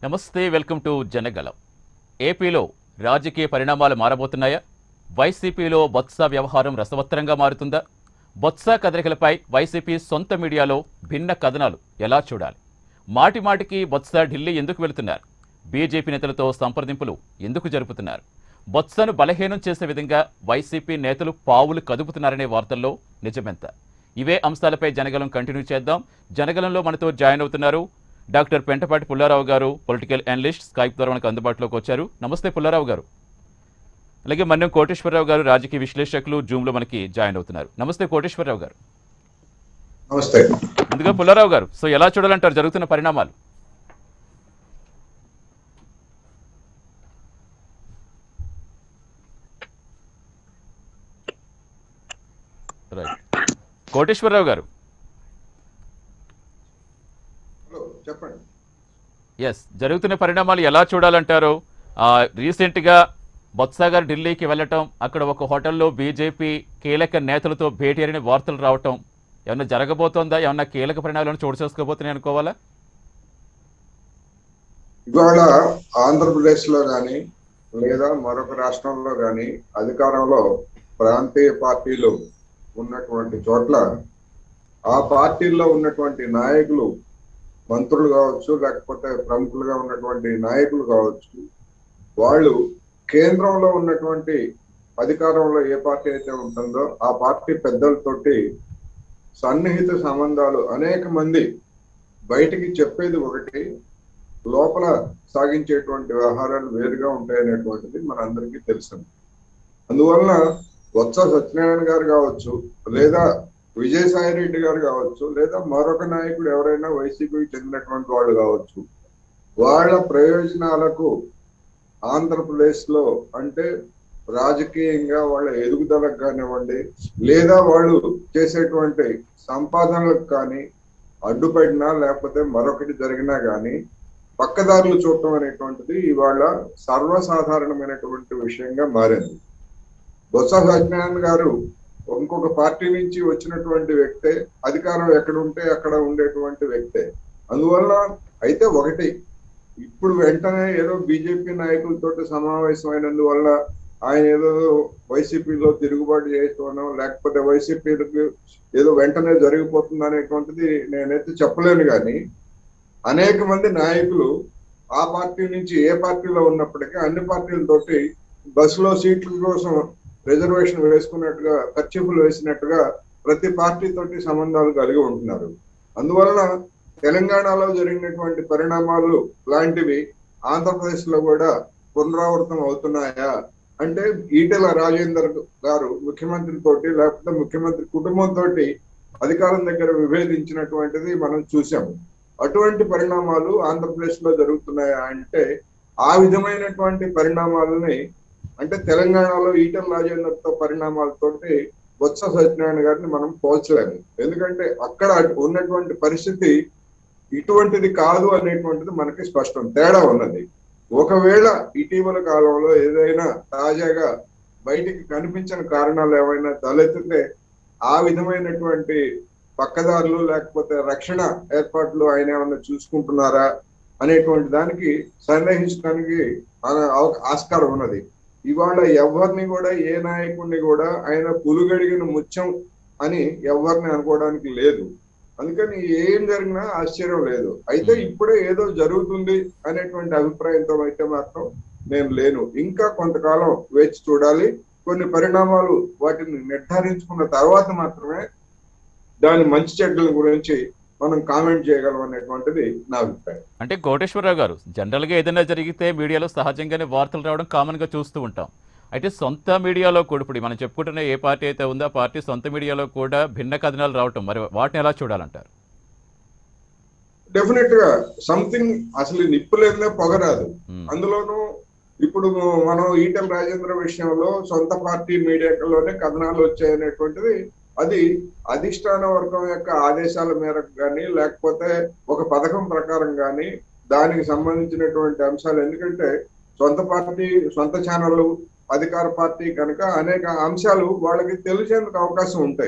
నమస్తే welcome to జనగలం ఏపీలో రాజకీయ పరిణామాలు మారబోతున్నాయా వైసీపీలో బొత్స వ్యవహారం రసవత్తరంగా మారుతుందా బొత్స కదలికలపై వైసీపీ సొంత మీడియాలో భిన్న కథనాలు ఎలా చూడాలి మాటి మాటికి బొత్స ఢిల్లీ ఎందుకు వెళుతున్నారు బీజేపీ నేతలతో సంప్రదింపులు ఎందుకు జరుపుతున్నారు బొత్సను బలహీనం చేసే విధంగా వైసీపీ నేతలు పావులు కదుపుతున్నారనే వార్తల్లో నిజమెంత ఇవే అంశాలపై జనగలం కంటిన్యూ చేద్దాం జనగలంలో మనతో జాయిన్ అవుతున్నారు డాక్టర్ పెంటపాటి పుల్లారావు గారు పొలిటికల్ అనలిస్ట్ స్కైప్ ద్వారా మనకు అందుబాటులోకి వచ్చారు నమస్తే పుల్లారావు గారు అలాగే మన్యం కోటేశ్వరరావు గారు రాజకీయ విశ్లేషకులు జూమ్లో మనకి జాయిన్ అవుతున్నారు నమస్తే కోటేశ్వరరావు గారు నమస్తే ముందుగా పుల్లారావు గారు సో ఎలా చూడాలంటారు జరుగుతున్న పరిణామాలు రైట్ కోటేశ్వరరావు గారు హలో చెప్పండి ఎస్ జరుగుతున్న పరిణామాలు ఎలా చూడాలంటారు ఆ, రీసెంట్గా బొత్స గారు ఢిల్లీకి వెళ్ళటం అక్కడ ఒక హోటల్లో బీజేపీ కీలక నేతలతో భేటీ అయిన వార్తలు రావటం ఏమన్నా జరగబోతోందా ఏమన్నా కీలక పరిణామాలను చోటు చేసుకోబోతున్నాయి అనుకోవాలా ఇవాళ ఆంధ్రప్రదేశ్ లో గాని లేదా మరొక రాష్ట్రంలో గాని అధికారంలో ప్రాంతీయ పార్టీలు ఉన్నటువంటి చోట్ల ఆ పార్టీల్లో ఉన్నటువంటి నాయకులు మంత్రులు కావచ్చు లేకపోతే ప్రముఖులుగా ఉన్నటువంటి నాయకులు కావచ్చు వాళ్ళు కేంద్రంలో ఉన్నటువంటి అధికారంలో ఏ పార్టీ అయితే ఉంటుందో ఆ పార్టీ పెద్దలతోటి సన్నిహిత సంబంధాలు అనేక మంది బయటికి చెప్పేది ఒకటి లోపల సాగించేటువంటి వ్యవహారాలు వేరుగా ఉంటాయనేటువంటిది మనందరికీ తెలిసింది అందువలన వత్స సత్యనారాయణ గారు కావచ్చు లేదా విజయసాయి రెడ్డి గారు కావచ్చు లేదా మరొక నాయకుడు ఎవరైనా వైసీపీకి చెందినటువంటి వాళ్ళు కావచ్చు వాళ్ళ ప్రయోజనాలకు ఆంధ్రప్రదేశ్ లో అంటే రాజకీయంగా వాళ్ళ ఎదుగుదలకు కానివ్వండి లేదా వాళ్ళు చేసేటువంటి సంపాదనలకు కానీ అడ్డుపడినా లేకపోతే మరొకటి జరిగినా కానీ పక్కదారులు చూడటం అనేటువంటిది ఇవాళ సర్వసాధారణమైనటువంటి విషయంగా మారింది బొత్స సత్యనారాయణ గారు ఇంకొక పార్టీ నుంచి వచ్చినటువంటి వ్యక్తే అధికారం ఎక్కడ ఉంటే అక్కడ ఉండేటువంటి వ్యక్తే అందువల్ల అయితే ఒకటి ఇప్పుడు వెంటనే ఏదో బీజేపీ నాయకులతో సమావేశమైనందువల్ల ఆయన ఏదో వైసీపీలో తిరుగుబాటు చేయటమనో లేకపోతే వైసీపీలకు ఏదో వెంటనే జరిగిపోతుంది అనేటువంటిది నేనైతే చెప్పలేను కానీ అనేక మంది నాయకులు ఆ పార్టీ నుంచి ఏ పార్టీలో ఉన్నప్పటికీ అన్ని పార్టీలతోటి బస్సులో సీట్ల కోసం రిజర్వేషన్ వేసుకున్నట్టుగా ఖర్చులు వేసినట్టుగా ప్రతి పార్టీ తోటి సంబంధాలు కలిగి ఉంటున్నారు అందువలన తెలంగాణలో జరిగినటువంటి పరిణామాలు లాంటివి ఆంధ్రప్రదేశ్ లో కూడా పునరావృతం అవుతున్నాయా అంటే ఈటెల రాజేందర్ గారు ముఖ్యమంత్రి తోటి లేకపోతే ముఖ్యమంత్రి కుటుంబంతో అధికారం దగ్గర విభేదించినటువంటిది మనం చూసాము అటువంటి పరిణామాలు ఆంధ్రప్రదేశ్ లో జరుగుతున్నాయా అంటే ఆ విధమైనటువంటి పరిణామాలని అంటే తెలంగాణలో ఈటెల రాజేందర్ తో పరిణామాలతోటి బొత్స సత్యనారాయణ గారిని మనం పోల్చలేము ఎందుకంటే అక్కడ ఉన్నటువంటి పరిస్థితి ఇటువంటిది కాదు అనేటువంటిది మనకి స్పష్టం తేడా ఉన్నది ఒకవేళ ఇటీవల కాలంలో ఏదైనా తాజాగా బయటికి కనిపించిన కారణాలు ఏమైనా తలెత్తితే ఆ విధమైనటువంటి పక్కదారులు లేకపోతే రక్షణ ఏర్పాట్లు ఆయన ఏమైనా చూసుకుంటున్నారా అనేటువంటి దానికి సందేహించడానికి ఆ- ఆ- ఆస్కారం ఉన్నది ఇవాళ ఎవరిని కూడా ఏ నాయకుడిని కూడా ఆయన పులుగడిగిన ముత్యం అని ఎవరిని అనుకోవడానికి లేదు అందుకని ఏం జరిగినా ఆశ్చర్యం లేదు అయితే ఇప్పుడే ఏదో జరుగుతుంది అనేటువంటి అభిప్రాయంతో అయితే మాత్రం నేను లేను ఇంకా కొంతకాలం వేచి చూడాలి కొన్ని పరిణామాలు వాటిని నిర్ధారించుకున్న తర్వాత మాత్రమే దాని మంచి చెడ్డల గురించి మనం కామెంట్ చేయగలం అనేటువంటిది నా అభిప్రాయం అంటే కోటేశ్వరరావు గారు జనరల్గా ఏదైనా జరిగితే మీడియాలో సహజంగానే వార్తలు రావడం కామన్గా చూస్తూ ఉంటాం అయితే సొంత మీడియాలో కూడా ఇప్పుడు మనం చెప్పుకుంటున్న ఏ పార్టీ అయితే ఉందో ఆ పార్టీ సొంత మీడియాలో కూడా భిన్న కథనాలు రావటం మరి వాటిని ఎలా చూడాలంటారు డెఫినెట్ గా సంథింగ్ అసలు నిప్పు లేదే పొగరాదు మ్మ్. అందులోనూ ఇప్పుడు మనం ఈటెల రాజేంద్ర విషయంలో సొంత పార్టీ మీడియాలోనే కథనాలు వచ్చాయనేటువంటిది అది అధిష్టాన వర్గం యొక్క ఆదేశాల మేరకు కానీ లేకపోతే ఒక పథకం ప్రకారం కానీ దానికి సంబంధించినటువంటి అంశాలు ఎందుకంటే సొంత పార్టీ సొంత ఛానళ్ళు అధికార పార్టీ కనుక అనేక అంశాలు వాళ్ళకి తెలిసేందుకు అవకాశం ఉంటాయి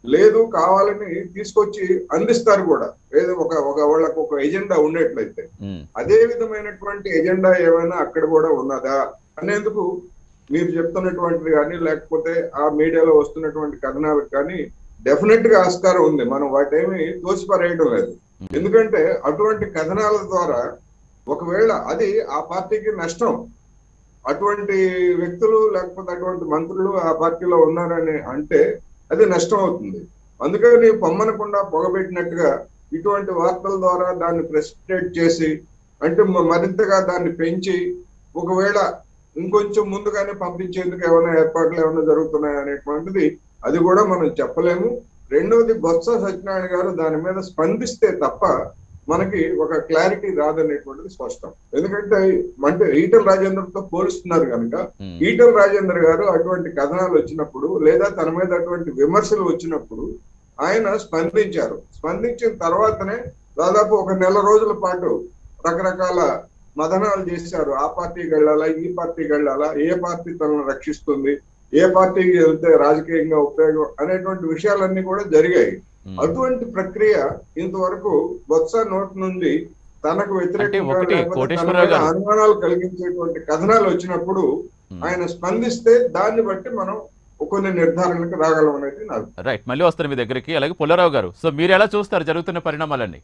లేదు కావాలని తీసుకొచ్చి అందిస్తారు కూడా ఏదో ఒక ఒక వాళ్ళకు ఒక ఎజెండా ఉండేట్లయితే ఉమ్, అదే విధమైనటువంటి ఎజెండా ఏమైనా అక్కడ కూడా ఉన్నదా అనేందుకు మీరు చెప్తున్నటువంటిది కానీ లేకపోతే ఆ మీడియాలో వస్తున్నటువంటి కథనాలకు కానీ డెఫినెట్ గా ఆస్కారం ఉంది మనం వాటేమి తోసిపారేయడం లేదు ఎందుకంటే అటువంటి కథనాల ద్వారా ఒకవేళ అది ఆ పార్టీకి నష్టం అటువంటి వ్యక్తులు లేకపోతే అటువంటి మంత్రులు ఆ పార్టీలో ఉన్నారని అంటే అది నష్టం అవుతుంది అందుకని పొమ్మనకుండా పొగబెట్టినట్టుగా ఇటువంటి వార్తల ద్వారా దాన్ని ప్రెసిపిటేట్ చేసి అంటే మ- మరింతగా దాన్ని పెంచి ఒకవేళ ఇంకొంచెం ముందుగానే పంపించేందుకు ఏమైనా ఏర్పాట్లు ఏమైనా జరుగుతున్నాయి అనేటువంటిది అది కూడా మనం చెప్పలేము రెండవది బొత్స సత్యనారాయణ గారు దాని మీద స్పందిస్తే తప్ప మనకి ఒక క్లారిటీ రాదనేటువంటిది స్పష్టం ఎందుకంటే అంటే ఈటల రాజేంద్రతో పోలుస్తున్నారు కనుక ఉమ్, ఈటల రాజేంద్ర గారు అటువంటి కథనాలు వచ్చినప్పుడు లేదా తన మీద అటువంటి విమర్శలు వచ్చినప్పుడు ఆయన స్పందించారు స్పందించిన తర్వాతనే దాదాపు ఒక నెల రోజుల పాటు రకరకాల మదనాలు చేశారు ఆ పార్టీకి వెళ్ళాలా ఈ పార్టీకి వెళ్ళాలా ఏ పార్టీ తనను రక్షిస్తుంది ఏ పార్టీకి వెళ్తే రాజకీయంగా ఉపయోగం అనేటువంటి విషయాలన్నీ కూడా జరిగాయి ఉమ్. అటువంటి ప్రక్రియ ఇంతవరకు బొత్స నోట్ నుండి తనకు వ్యతిరేకంగా ఒకటి, లేకపోతే తన కోటేశ్వరరావు మీద గారు. అనుమానాలు కలిగించేటువంటి కథనాలు వచ్చినప్పుడు ఉమ్. ఆయన స్పందిస్తే దాన్ని బట్టి మనం కొన్ని నిర్ధారణలకు రాగలం అనేది నాకు రైట్ మళ్ళీ వస్తారు మీ దగ్గరికి అలాగే పుల్లారావు గారు సో మీరు ఎలా చూస్తారు జరుగుతున్న పరిణామాలన్నీ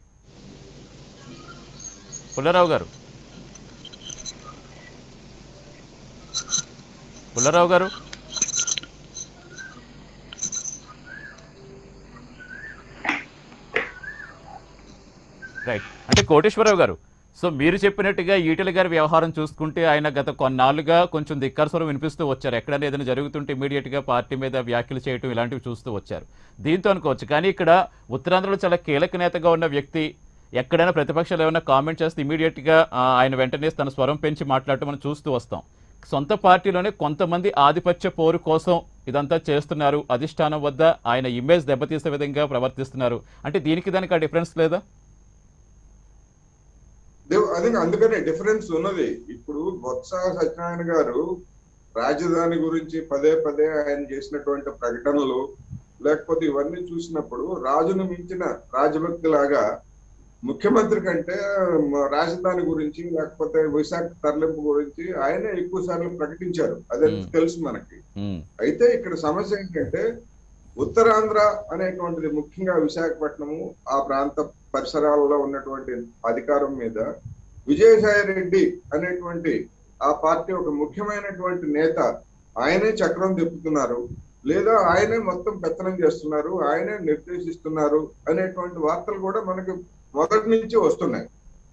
పుల్లారావు గారు పుల్లారావు గారు రైట్ అంటే కోటేశ్వరరావు గారు సో మీరు చెప్పినట్టుగా ఈటెల గారి వ్యవహారం చూసుకుంటే ఆయన గత కొన్నాళ్ళుగా కొంచెం ధిక్కరస్వరం వినిపిస్తూ వచ్చారు ఎక్కడైనా ఏదైనా జరుగుతుంటే immediate గా పార్టీ మీద వ్యాఖ్యలు చేయటం ఇలాంటివి చూస్తూ వచ్చారు దీంతో అనుకోవచ్చు కానీ ఇక్కడ ఉత్తరాంధ్రలో చాలా కీలక నేతగా ఉన్న వ్యక్తి ఎక్కడైనా ప్రతిపక్షాలు ఏమైనా కామెంట్ చేస్తే immediate గా ఆ, ఆయన వెంటనే తన స్వరం పెంచి మాట్లాడటం మనం చూస్తూ వస్తాం సొంత పార్టీలోనే కొంతమంది ఆధిపత్య పోరు కోసం ఇదంతా చేస్తున్నారు అధిష్టానం వద్ద ఆయన ఇమేజ్ దెబ్బతీసే విధంగా ప్రవర్తిస్తున్నారు అంటే దీనికి దానికి ఆ డిఫరెన్స్ లేదా దేవ్- అదే అందుకనే డిఫరెన్స్ ఉన్నది ఇప్పుడు బొత్స సత్యనారాయణ గారు రాజధాని గురించి పదే పదే ఆయన చేసినటువంటి ప్రకటనలు లేకపోతే ఇవన్నీ చూసినప్పుడు రాజును మించిన రాజభక్తి లాగా ముఖ్యమంత్రి కంటే మ- రాజధాని గురించి లేకపోతే విశాఖ తరలింపు గురించి ఆయనే ఎక్కువ సార్లు ప్రకటించారు అదే Hmm. తెలుసు మనకి ఉమ్, అయితే ఇక్కడ సమస్య ఏంటంటే ఉత్తరాంధ్ర అనేటువంటిది ముఖ్యంగా విశాఖపట్నము ఆ ప్రాంత పరిసరాలలో ఉన్నటువంటి అధికారం మీద విజయసాయి రెడ్డి అనేటువంటి ఆ పార్టీ ఒక ముఖ్యమైనటువంటి నేత ఆయనే చక్రం తిప్పుతున్నారు లేదా ఆయనే మొత్తం పెత్తనం చేస్తున్నారు ఆయనే నిర్దేశిస్తున్నారు అనేటువంటి వార్తలు కూడా మనకి మొదటి నుంచి వస్తున్నాయి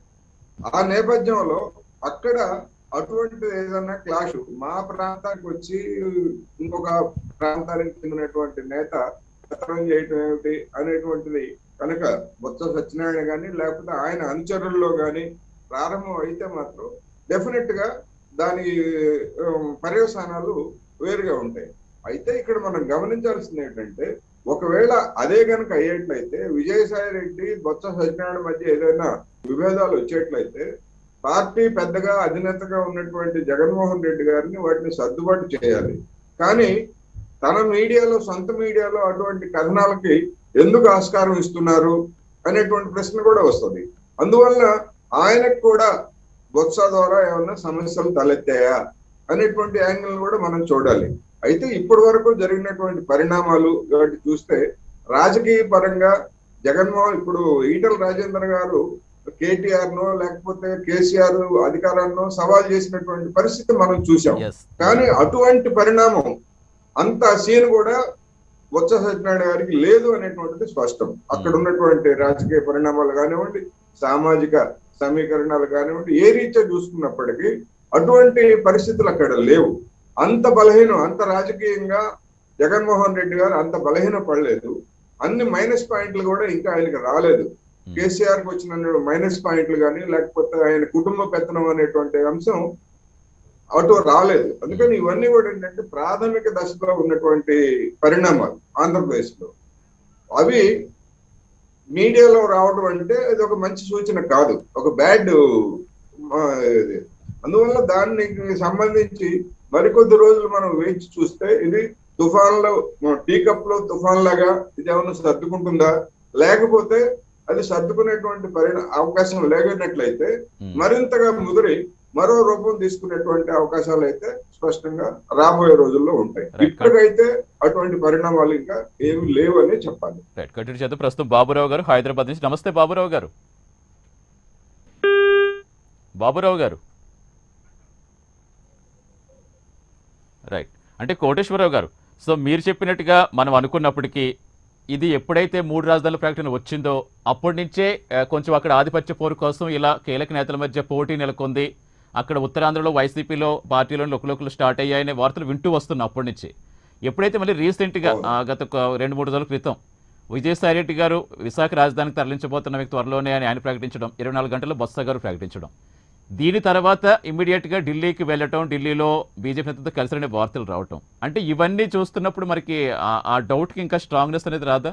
ఆ నేపథ్యంలో అక్కడ అటువంటి ఏదైనా క్లాష్ మా ప్రాంతానికి వచ్చి ఇంకొక ప్రాంతానికి చెందినటువంటి నేత పెత్తనం చేయటం ఏమిటి అనేటువంటిది కనుక బొత్స సత్యనారాయణ గాని లేకపోతే ఆయన అనుచరుల్లో గాని ప్రారంభం అయితే మాత్రం డెఫినెట్ గా దాని ఉమ్, పర్యవసానాలు వేరుగా ఉంటాయి అయితే ఇక్కడ మనం గమనించాల్సింది ఏంటంటే ఒకవేళ అదే కనుక అయ్యేట్లయితే విజయసాయి రెడ్డి బొత్స సత్యనారాయణ మధ్య ఏదైనా విభేదాలు వచ్చేట్లయితే పార్టీ పెద్దగా అధినేతగా ఉన్నటువంటి జగన్మోహన్ రెడ్డి గారిని వాటిని సర్దుబాటు చేయాలి కానీ తన మీడియాలో సొంత మీడియాలో అటువంటి కథనాలకి ఎందుకు ఆస్కారం ఇస్తున్నారు అనేటువంటి ప్రశ్న కూడా వస్తుంది అందువల్ల ఆయనకు కూడా బొత్స ద్వారా ఏమన్నా సమస్యలు తలెత్తాయా అనేటువంటి యాంగిల్ కూడా మనం చూడాలి అయితే ఇప్పటి వరకు జరిగినటువంటి పరిణామాలు వాటి చూస్తే రాజకీయ పరంగా జగన్మోహన్ ఇప్పుడు ఈటల రాజేందర్ గారు కేటీఆర్ నో లేకపోతే కేసీఆర్ అధికారాన్నో సవాల్ చేసినటువంటి పరిస్థితి మనం చూసాం ఎస్ కానీ అటువంటి పరిణామం అంత సీన్ కూడా బొత్స సత్యనారాయణ గారికి లేదు అనేటువంటిది స్పష్టం అక్కడ ఉన్నటువంటి రాజకీయ పరిణామాలు కానివ్వండి సామాజిక సమీకరణాలు కానివ్వండి ఏ రీత్యా చూసుకున్నప్పటికీ అటువంటి పరిస్థితులు అక్కడ లేవు అంత బలహీనం అంత రాజకీయంగా జగన్మోహన్ రెడ్డి గారు అంత బలహీన పడలేదు అన్ని మైనస్ పాయింట్లు కూడా ఇంకా ఆయనకి రాలేదు కేసీఆర్ కి వచ్చిన మైనస్ పాయింట్లు కానీ లేకపోతే ఆయన కుటుంబ పెత్తనం అనేటువంటి అంశం అటు రాలేదు అందుకని ఇవన్నీ కూడా ఏంటంటే ప్రాథమిక దశలో ఉన్నటువంటి పరిణామాలు ఆంధ్రప్రదేశ్ లో అవి మీడియాలో రావడం అంటే ఇది ఒక మంచి సూచన కాదు ఒక బ్యాడ్ అందువల్ల దానికి సంబంధించి మరికొద్ది రోజులు మనం వేచి చూస్తే ఇది తుఫాన్లో టీ కప్ లో తుఫాన్ లాగా ఇది ఏమన్నా సర్దుకుంటుందా లేకపోతే అది సర్దుకునేటువంటి పరిణ అవకాశం లేనట్లయితే ఉమ్. మరింతగా ముదిరి మరో రూపం తీసుకునేటువంటి అవకాశాలు అయితే స్పష్టంగా రాబోయే రోజుల్లో ఉంటాయి Right. ఇప్పటికైతే అటువంటి పరిణామాలు ఇంకా ఏమి లేవని చెప్పాలి రైట్ కంటిన్యూ చేద్దాం ప్రస్తుతం బాబురావు గారు హైదరాబాద్ నుంచి నమస్తే బాబురావు గారు బాబురావు గారు రైట్ అంటే కోటేశ్వరరావు గారు సో మీరు చెప్పినట్టుగా మనం అనుకున్నప్పటికీ ఇది ఎప్పుడైతే మూడు రాజధానుల ప్రకటన వచ్చిందో అప్పటి నుంచే ఆ, కొంచెం అక్కడ ఆధిపత్య పోరు కోసం ఇలా కీలక నేతల మధ్య పోటీ నెలకొంది అక్కడ ఉత్తరాంధ్రలో వైసీపీలో పార్టీలో లుకలుకలు స్టార్ట్ అయ్యాయనే వార్తలు వింటూ వస్తున్నాం అప్పటి నుంచి ఎప్పుడైతే మళ్ళీ రీసెంట్గా అవును. ఆ, గత ఒక రెండు మూడు రోజుల క్రితం విజయసాయి రెడ్డి గారు విశాఖ రాజధానికి తరలించబోతున్న వ్యక్తి త్వరలోనే అని ఆయన ప్రకటించడం ఇరవై నాలుగు గంటల్లో బొత్స గారు ప్రకటించడం దీని తర్వాత ఇమ్మీడియట్గా ఢిల్లీకి వెళ్ళటం ఢిల్లీలో బీజేపీ నేతలతో కలిసి వార్తలు రావటం అంటే ఇవన్నీ చూస్తున్నప్పుడు మనకి ఆ- ఆ డౌట్కి ఇంకా స్ట్రాంగ్నెస్ అనేది రాదా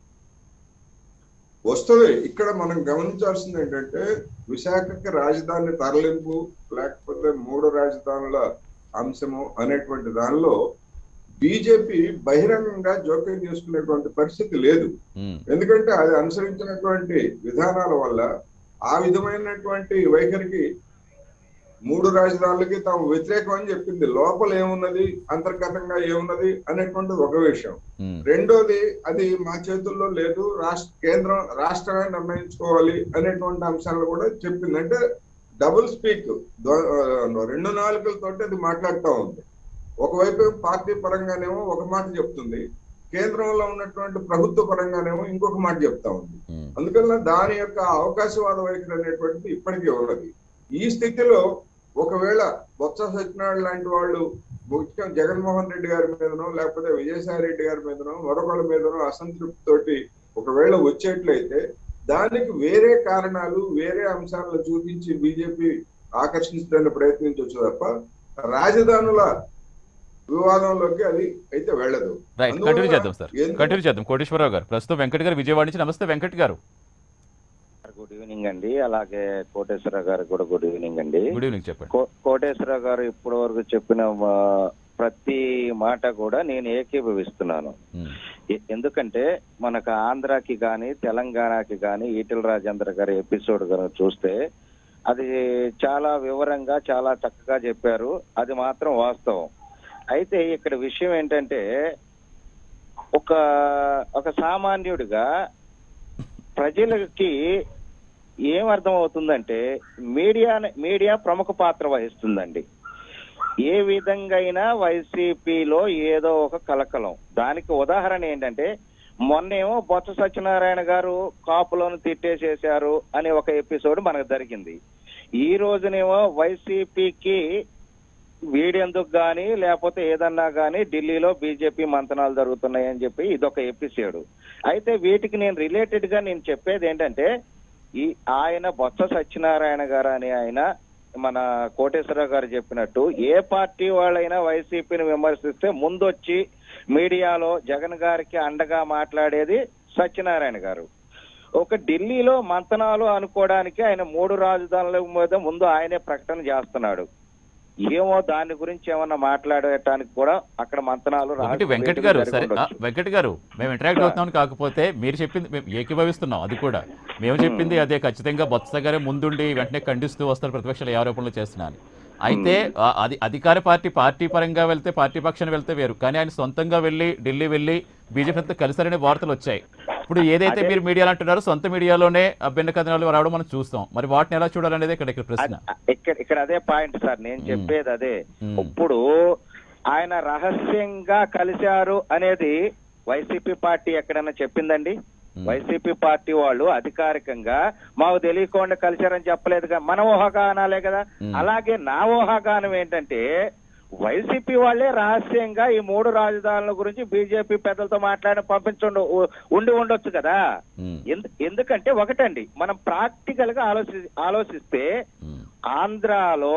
వస్తుంది ఇక్కడ మనం గమనించాల్సింది ఏంటంటే విశాఖకి రాజధాని తరలింపు లేకపోతే మూడు రాజధానుల అంశము అనేటువంటి దానిలో బీజేపీ బహిరంగంగా జోక్యం చేసుకునేటువంటి పరిస్థితి లేదు ఉమ్, ఎందుకంటే అది అనుసరించినటువంటి విధానాల వల్ల ఆ విధమైనటువంటి వైఖరికి మూడు రాజధానులకి తాము వ్యతిరేకం అని చెప్పింది లోపల ఏమున్నది అంతర్గతంగా ఏమున్నది అనేటువంటిది ఒక విషయం ఉమ్, రెండోది అది మా చేతుల్లో లేదు రాష్ట్ర కేంద్రం రాష్ట్రమే నిర్ణయించుకోవాలి అనేటువంటి అంశాలు కూడా చెప్పింది అంటే డబుల్ స్పీక్ రెండు నాలుగులతోటి అది మాట్లాడుతూ ఉంది ఒకవైపు పార్టీ పరంగానేమో ఒక మాట చెప్తుంది కేంద్రంలో ఉన్నటువంటి ప్రభుత్వ పరంగానేమో ఇంకొక మాట చెప్తా ఉంది ఉమ్, అందుకని దాని యొక్క అవకాశవాద వైఖరి అనేటువంటిది ఇప్పటికీ ఉన్నది ఈ స్థితిలో ఒకవేళ బొత్స సత్యనారాయణ లాంటి వాళ్ళు ముఖ్యం జగన్మోహన్ రెడ్డి గారి మీదనో లేకపోతే విజయసాయి రెడ్డి గారి మీదనో మరొకళ్ళ మీదనో అసంతృప్తి తోటి ఒకవేళ వచ్చేట్లయితే దానికి వేరే కారణాలు వేరే అంశాలను చూపించి బీజేపీ ఆకర్షించడానికి ప్రయత్నించవచ్చు తప్ప రాజధానుల వివాదంలోకి అది అయితే వెళ్ళదు రైట్ అందువల్ల కంటిన్యూ చేద్దాం సార్ ఎందుకు- కంటిన్యూ చేద్దాం కోటేశ్వరరావు గారు ప్రస్తుతం వెంకట్ గారు విజయవాడ నుంచి నమస్తే వెంకట్ గారు గుడ్ ఈవినింగ్ అండి అలాగే కోటేశ్వర గారికి కూడా గుడ్ ఈవినింగ్ అండి గుడ్ ఈవినింగ్ చెప్పండి కో- కోటేశ్వర గారు ఇప్పటి వరకు చెప్పిన ఆ, ప్రతి మాట కూడా నేను ఏకీభవిస్తున్నాను ఉమ్, ఎ- ఎందుకంటే మనకు ఆంధ్రాకి కానీ తెలంగాణకి కానీ ఈటెల రాజేంద్ర గారి ఎపిసోడ్ కనుక చూస్తే అది చాలా వివరంగా చాలా చక్కగా చెప్పారు అది మాత్రం వాస్తవం అయితే ఇక్కడ విషయం ఏంటంటే ఒక ఒక సామాన్యుడిగా ప్రజలకి ఏం అర్థం అవుతుందంటే మీడియా మీడియా ప్రముఖ పాత్ర వహిస్తుందండి ఏ విధంగా అయినా వైసీపీలో ఏదో ఒక కలకలం దానికి ఉదాహరణ ఏంటంటే మొన్నేమో బొత్స సత్యనారాయణ గారు కాపులను తిట్టేసేశారు అనే ఒక ఎపిసోడ్ మనకు జరిగింది ఈ రోజునేమో వైసీపీకి వీడెందుకు గాని లేకపోతే ఏదన్నా గాని ఢిల్లీలో బీజేపీ మంతనాలు జరుగుతున్నాయని చెప్పి ఇదొక ఎపిసోడ్ అయితే వీటికి నేను రిలేటెడ్ గా నేను చెప్పేది ఏంటంటే ఈ ఆయన బొత్స సత్యనారాయణ గారు అని ఆయన మన కోటేశ్వరరావు గారు చెప్పినట్టు ఏ పార్టీ వాళ్ళైనా వైసీపీని విమర్శిస్తే ముందొచ్చి మీడియాలో జగన్ గారికి అండగా మాట్లాడేది సత్యనారాయణ గారు ఒక ఢిల్లీలో మంతనాలు అనుకోవడానికి ఆయన మూడు రాజధానుల మీద ముందు ఆయనే ప్రకటన చేస్తున్నాడు ఏమో దాని గురించి ఏమన్నా మాట్లాడటానికి కూడా అక్కడ మంతనాలు ఒకటి రహస్య వెంకట్ మీటింగ్లు గారు జరిగి సరే ఆ, ఉండొచ్చు. వెంకట్ గారు మేము ఇంటరాక్ట్ అవుతున్నాం కాకపోతే మీరు చెప్పింది మేము ఏకీభవిస్తున్నాం అది కూడా మేము చెప్పింది అదే ఖచ్చితంగా బొత్స గారే ముందుండి వెంటనే ఖండిస్తూ వస్తారు ప్రతిపక్షాలు ఏ ఆరోపణలు చేస్తున్నాను అయితే ఆ, అది అధికార పార్టీ పార్టీ పరంగా వెళ్తే పార్టీ పక్షాన్ని వెళ్తే వేరు కానీ ఆయన సొంతంగా వెళ్ళి ఢిల్లీ వెళ్ళి బీజేపీతో కలిసారనే వార్తలు వచ్చాయి ఇప్పుడు ఏదైతే అదే- మీరు మీడియాలో అంటున్నారో సొంత మీడియాలోనే ఆ భిన్న కథనాలు రావడం మనం చూస్తాం మరి వాటిని ఎలా చూడాలనేది ఇక్కడ ఇక్కడ ప్రశ్న అ- ఇక్కడ ఇక్కడ అదే పాయింట్ సార్ నేను మ్మ్. చెప్పేది అదే మ్మ్. ఇప్పుడు ఆయన రహస్యంగా కలిశారు అనేది వైసీపీ పార్టీ ఎక్కడైనా చెప్పిందండి మ్మ్. వైసీపీ పార్టీ వాళ్ళు అధికారికంగా మాకు తెలియకుండా కలిశారని చెప్పలేదుగా మన ఊహాగానాలే కదా మ్మ్. అలాగే నా ఊహాగానం ఏంటంటే వైసీపీ వాళ్ళే రహస్యంగా ఈ మూడు రాజధానుల గురించి బీజేపీ పెద్దలతో మాట్లాడి పంపించండు ఉండి ఉండొచ్చు కదా మ్మ్. ఎందు- ఎందుకంటే ఒకటండి మనం ప్రాక్టికల్ గా ఆలోచి ఆలోచిస్తే మ్మ్. ఆంధ్రాలో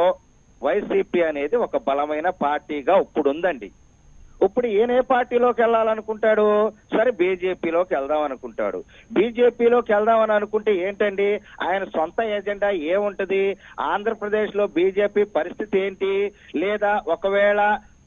వైసీపీ అనేది ఒక బలమైన పార్టీగా ఇప్పుడు ఉందండి ఇప్పుడు ఈయన ఏ పార్టీలోకి వెళ్ళాలనుకుంటాడు సరే బీజేపీలోకి వెళ్దాం అనుకుంటాడు బీజేపీలోకి వెళ్దామని అనుకుంటే ఏంటండి ఆయన సొంత ఎజెండా ఏముంటది ఆంధ్రప్రదేశ్ లో బీజేపీ పరిస్థితి ఏంటి లేదా ఒకవేళ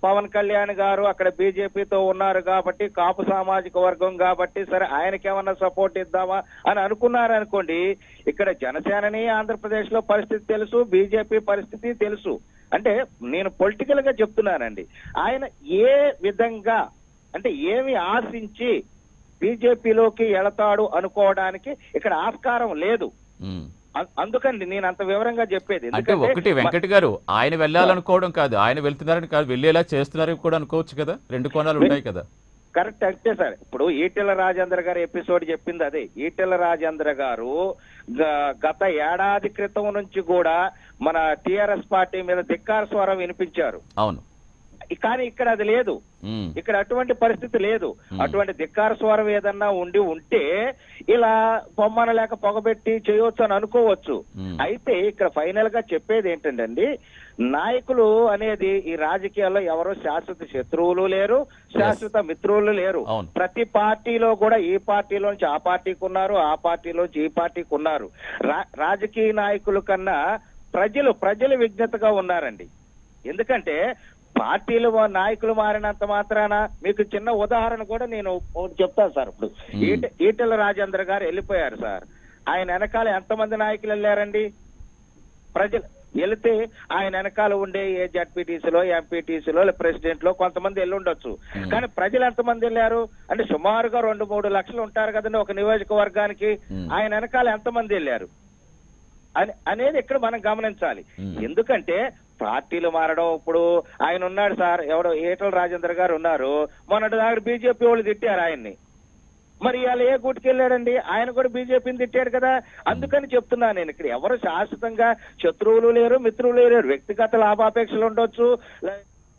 పవన్ కళ్యాణ్ గారు అక్కడ బీజేపీతో ఉన్నారు కాబట్టి కాపు సామాజిక వర్గం కాబట్టి సరే ఆయనకేమన్నా సపోర్ట్ ఇద్దామా అని అనుకున్నారు అనుకోండి ఇక్కడ జనసేనని ఆంధ్రప్రదేశ్ లో పరిస్థితి తెలుసు బీజేపీ పరిస్థితి తెలుసు అంటే నేను పొలిటికల్ గా చెప్తున్నానండి ఆయన ఏ విధంగా అంటే ఏమి ఆశించి బీజేపీలోకి వెళతాడు అనుకోవడానికి ఇక్కడ ఆస్కారం లేదు ఉమ్. అం- అందుకండి నేను అంత వివరంగా చెప్పేది అంటే ఎందుకంటే ఒకటి వెంకట్ గారు ఆయన వెళ్ళాలనుకోవడం కాదు ఆయన వెళ్తున్నారని కాదు వెళ్ళేలా చేస్తున్నారని కూడా అనుకోవచ్చు కదా రెండు కోణాలు ఉంటాయి కదా కరెక్ట్ అంతే సార్ ఇప్పుడు ఈటెల రాజేంద్ర గారు ఎపిసోడ్ చెప్పింది అదే ఈటెల రాజేంద్ర గారు గ- గత ఏడాది క్రితం నుంచి కూడా మన టిఆర్ఎస్ పార్టీ మీద ధిక్కార స్వరం వినిపించారు అవును కానీ ఇక్కడ అది లేదు ఉమ్. ఇక్కడ అటువంటి పరిస్థితి లేదు Hmm. అటువంటి ధిక్కార స్వరం ఏదన్నా ఉండి ఉంటే ఇలా బొమ్మన లేక పొగబెట్టి చేయొచ్చు అని అనుకోవచ్చు ఉమ్. అయితే ఇక్కడ ఫైనల్ గా చెప్పేది ఏంటంటే నాయకులు అనేది ఈ రాజకీయాల్లో ఎవరు శాశ్వత శత్రువులు లేరు శాశ్వత మిత్రులు లేరు అవును. ప్రతి పార్టీలో కూడా ఈ పార్టీలోంచి ఆ పార్టీకి ఉన్నారు ఆ పార్టీలోంచి ఈ పార్టీకి ఉన్నారు రా- రాజకీయ నాయకుల కన్నా ప్రజలు ప్రజలు విజ్ఞతగా ఉన్నారండి ఎందుకంటే పార్టీలు వా- నాయకులు మారినంత మాత్రాన మీకు చిన్న ఉదాహరణ కూడా నేను ఒకటి చెప్తాను సార్ ఇప్పుడు మ్మ్. ఈట- ఈటెల రాజేంద్ర గారు వెళ్ళిపోయారు సార్ ఆయన వెనకాల ఎంతమంది నాయకులు వెళ్ళారండి ప్రజలు వెళితే ఆయన వెనకాల ఉండే ఏ జడ్పీటీసీలో ఎంపీటీసీలో ప్రెసిడెంట్ లో కొంతమంది వెళ్ళి ఉండొచ్చు మ్మ్. కానీ ప్రజలు ఎంతమంది వెళ్ళారు అంటే సుమారుగా రెండు మూడు లక్షలు ఉంటారు కదండి ఒక నియోజకవర్గానికి మ్మ్. ఆయన వెనకాల ఎంతమంది వెళ్ళారు అని అనేది ఇక్కడ మనం గమనించాలి మ్మ్. ఎందుకంటే పార్టీలు మారడం ఇప్పుడు ఆయన ఉన్నాడు సార్ ఎవడో ఈటల రాజేంద్ర గారు ఉన్నారు మొన్నటి దాకా బీజేపీ వాళ్ళు తిట్టారు ఆయన్ని మరి ఇవాళ ఏ గుట్టుకు వెళ్ళాడండి ఆయన కూడా బీజేపీని తిట్టాడు కదా అందుకని చెప్తున్నాను నేను ఇక్కడ ఎవరు శాశ్వతంగా శత్రువులు లేరు మిత్రులు లేరు వ్యక్తిగత లాభాపేక్షలు ఉండొచ్చు లే-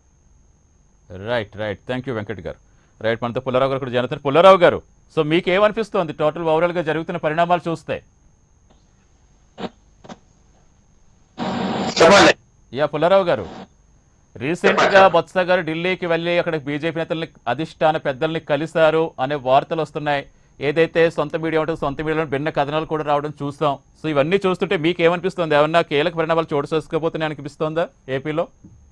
right right thank you Venkat గారు రైట్ మనతో పుల్లారావు గారు కూడా జనతారు పుల్లారావు గారు సో మీకు ఏమనిపిస్తోంది టోటల్ ఓవరాల్ గా జరుగుతున్న పరిణామాలు చూస్తే చెప్పండి యా పుల్లారావు గారు రీసెంట్ గా బొత్స గారు ఢిల్లీకి వెళ్ళి అక్కడ బీజేపీ నేతల్ని అధిష్టాన పెద్దల్ని కలిశారు అనే వార్తలు వస్తున్నాయి ఏదైతే సొంత మీడియా ఉంటుందో సొంత మీడియాలో భిన్న కథనాలు కూడా రావడం చూస్తాం సో ఇవన్నీ చూస్తుంటే మీకు ఏమనిపిస్తుంది ఏమన్నా కీలక పరిణామాలు చోటు చేసుకోబోతున్నాయి అనిపిస్తోందా ఏపీలో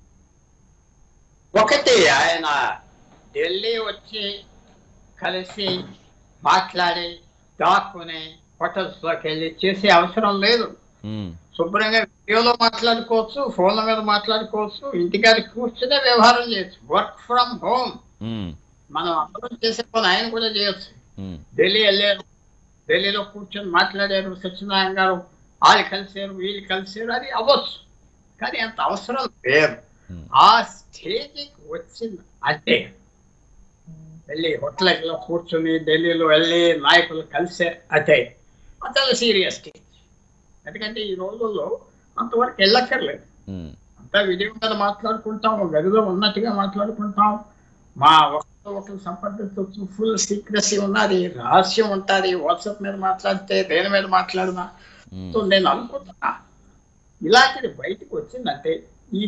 ఒకటి ఆయన ఢిల్లీ వచ్చి కలిసి మాట్లాడి దాక్కుని హోటల్స్ లోకి వెళ్ళి చేసే అవసరం లేదు ఉమ్, శుభ్రంగా వీడియోలో మాట్లాడుకోవచ్చు ఫోన్ల మీద మాట్లాడుకోవచ్చు ఇంటికాడ కూర్చునే వ్యవహారం చేయొచ్చు వర్క్ ఫ్రమ్ హోమ్ ఉమ్, మనం అందరం చేసే పని ఆయన కూడా చేయొచ్చు ఉమ్, ఢిల్లీ వెళ్ళారు ఢిల్లీలో కూర్చొని మాట్లాడారు సత్యనారాయణ గారు వాళ్ళు కలిసారు వీళ్ళు కలిసారు అది అవ్వచ్చు కానీ అంత అవసరం లేదు ఉమ్, ఆ స్టేజ్కి వచ్చింది అంటే వెళ్ళి హోటల్లో కూర్చొని ఢిల్లీలో వెళ్ళి నాయకులు కలిసారు అంటే చాలా సీరియస్ స్టేజ్ ఎందుకంటే ఈ రోజుల్లో అంతవరకు వెళ్ళక్కర్లేదు ఉమ్, అంతా వీడియో మీద మాట్లాడుకుంటాం ఒక గదిలో ఉన్నట్టుగా మాట్లాడుకుంటాం మా ఒకరితో ఒకరు సంప్రదించవచ్చు ఫుల్ సీక్రసీ ఉన్నది రహస్యం ఉంటుంది వాట్సాప్ మీద మాట్లాడితే దేని మీద మాట్లాడినా ఉమ్, సో నేను అనుకుంటున్నా ఇలాంటిది బయటకు వచ్చిందంటే ఈ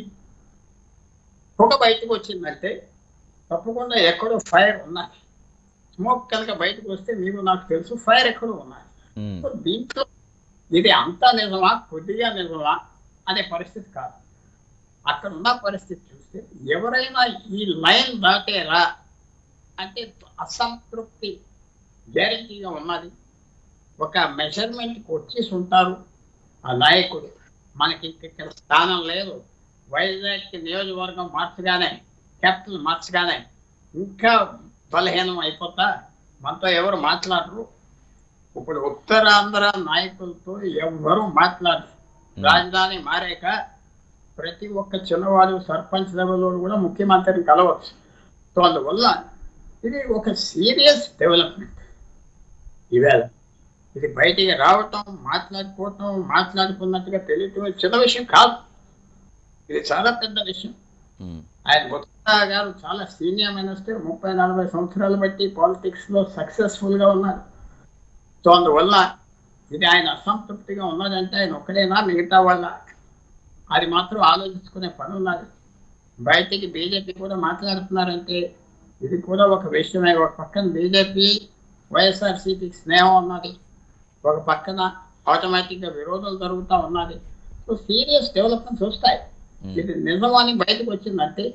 పొగ బయటకు వచ్చిందంటే తప్పకుండా ఎక్కడో ఫైర్ ఉన్నది స్మోక్ కనుక బయటకు వస్తే మీకు నాకు తెలుసు ఫైర్ ఎక్కడో ఉన్నది ఉమ్, సో దీంట్లో ఇది అంతా నిజమా కొద్దిగా నిజమా అనే పరిస్థితి కాదు అక్కడ ఉన్న పరిస్థితి చూస్తే ఎవరైనా ఈ లైన్ దాటేరా అంటే అసంతృప్తి గ్యారంటీగా ఉన్నది ఒక మెజర్మెంట్కి వచ్చేసి ఉంటారు ఆ నాయకుడు మనకి ఇంక ఇక్కడ స్థానం లేదు వైజాగ్ నియోజకవర్గం మార్చగానే క్యాపిటల్ మార్చగానే ఇంకా బలహీనం అయిపోతా మనతో ఎవరు మాట్లాడరు ఇప్పుడు ఉత్తరాంధ్ర నాయకులతో ఎవ్వరూ మాట్లాడరు రాజధాని మారాక ప్రతి ఒక్క చిన్నవాడు సర్పంచ్ లెవెల్లో కూడా ముఖ్యమంత్రిని కలవచ్చు సో అందువల్ల ఇది ఒక సీరియస్ డెవలప్మెంట్ ఈవేళ ఇది బయటికి రావటం మాట్లాడుకోవటం మాట్లాడుకున్నట్టుగా తెలియటం చిన్న విషయం కాదు ఇది చాలా పెద్ద విషయం ఉమ్, ఆయన బొత్స గారు చాలా సీనియర్ మినిస్టర్ ముప్పై నలభై సంవత్సరాలు బట్టి పాలిటిక్స్ లో సక్సెస్ఫుల్ గా ఉన్నారు సో అందువల్ల ఇది ఆయన అసంతృప్తిగా ఉన్నదంటే ఆయన ఒక్కడేనా మిగతా వాళ్ళ అది మాత్రం ఆలోచించుకునే పని ఉన్నది బయటికి బీజేపీ కూడా మాట్లాడుతున్నారంటే ఇది కూడా ఒక విషయమే ఒక పక్కన బీజేపీ వైఎస్ఆర్సీపీకి స్నేహం ఉన్నది ఒక పక్కన ఆటోమేటిక్ గా విరోధాలు జరుగుతూ ఉన్నది సో సీరియస్ డెవలప్మెంట్స్ వస్తాయి ఉమ్, ఇది నిజమని బయటకు వచ్చిందంటే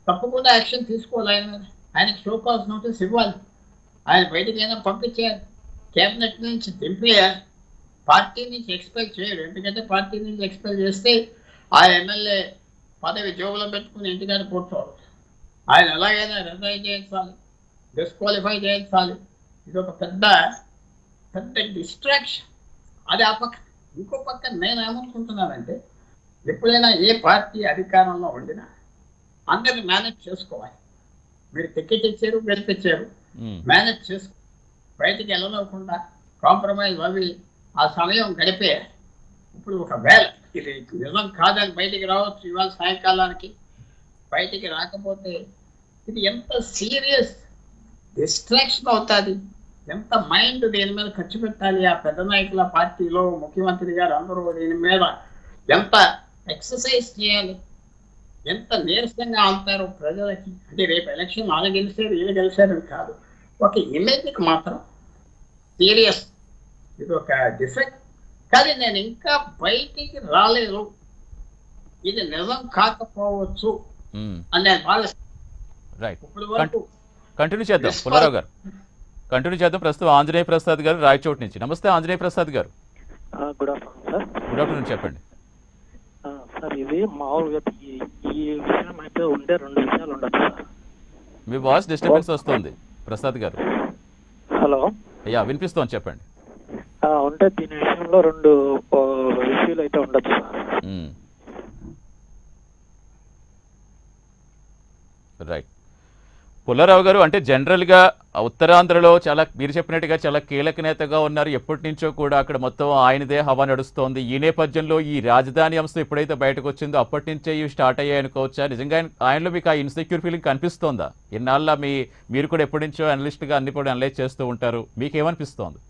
తప్పకుండా యాక్షన్ తీసుకోవాలి ఆయన మీద. ఆయనకి షో కాల్స్ నోటీస్ ఇవ్వాలి ఆయన బయటికి అయినా పంపించేయాలి కేబినెట్ నుంచి దింపేయాలి పార్టీ నుంచి ఎక్స్పెల్ చేయడు ఎందుకంటే పార్టీ నుంచి ఎక్స్పెల్ చేస్తే ఆ ఎమ్మెల్యే పదవి జోబులో పెట్టుకుని ఇంటికాడ కూర్చోవాలి ఆయన ఎలాగైనా రిజైన్ చేయించాలి డిస్క్వాలిఫై చేయించాలి ఇది ఒక పెద్ద పెద్ద డిస్ట్రాక్షన్ అది ఆ పక్క ఇంకో పక్క నేను ఏమనుకుంటున్నానంటే ఎప్పుడైనా ఏ పార్టీ అధికారంలో ఉండినా అందరిని మేనేజ్ చేసుకోవాలి మీరు టికెట్ ఇచ్చారు గెలిపించారు ఉమ్, మేనేజ్ చేసుకో బయటికి వెళ్ళనివ్వకుండా కాంప్రమైజ్ అవి ఆ సమయం గడిపే ఇప్పుడు ఒక వేళ ఇది నిజం కాదని బయటికి రావచ్చు ఇవాళ సాయంకాలానికి బయటికి రాకపోతే ఇది ఎంత సీరియస్ డిస్ట్రాక్షన్ అవుతుంది ఎంత మైండ్ దీని మీద ఖర్చు పెట్టాలి ఆ పెద్ద నాయకుల పార్టీలో ముఖ్యమంత్రి గారు అందరూ దీని మీద ఎంత ఎక్సర్సైజ్ చేయాలి ఎంత నీరసంగా అంటారు ప్రజలకి అంటే రేపు ఎలక్షన్ వాళ్ళు గెలిచారు వీళ్ళు గెలిచారని కాదు ఒక ఇమేజ్కి మాత్రం సీరియస్ ఇది ఒక డిఫెక్ట్ కానీ నేను ఇంకా బయటికి రాలేదు ఇది నిజం కాకపోవచ్చు ఉమ్, అని నేను భావిస్తాను రైట్ ఇప్పుడు వరకు కంటిన్యూ చేద్దాం పుల్లారావు గారు కంటిన్యూ చేద్దాం ప్రస్తుతం ఆంజనేయ ప్రసాద్ గారు రాయచోటి నుంచి నమస్తే ఆంజనేయ ప్రసాద్ గారు good afternoon sir good afternoon చెప్పండి ఆ, సార్ ఇది మామూలుగా ఈ ఈ విషయం అయితే ఉండే రెండు విషయాలు ఉండొచ్చు సార్ మీ వాయిస్ డిస్టర్బెన్స్ వస్తుంది ప్రసాద్ గారు హలో అయ్యా వినిపిస్తోంది చెప్పండి ఆ, ఉంటే దీని విషయంలో రెండు ఓ, ఇష్యూలు అయితే ఉండొచ్చు సార్ మ్మ్. రైట్ పుల్లారావు గారు అంటే జనరల్గా ఉత్తరాంధ్రలో చాలా మీరు చెప్పినట్టుగా చాలా కీలక నేతగా ఉన్నారు ఎప్పటి నుంచో కూడా అక్కడ మొత్తం ఆయనదే హవా నడుస్తోంది ఈ నేపథ్యంలో ఈ రాజధాని అంశం ఎప్పుడైతే బయటకు వచ్చిందో అప్పటి నుంచే ఇవి స్టార్ట్ అయ్యాయి అనుకోవచ్చా నిజంగా ఆయన- ఆయనలో మీకు ఆ ఇన్సెక్యూర్ ఫీలింగ్ కనిపిస్తోందా ఇన్నాళ్ళ మీ మీరు కూడా ఎప్పటి నుంచో అనలిస్ట్గా అన్ని కూడా అనలైజ్ చేస్తూ ఉంటారు మీకేమనిపిస్తోంది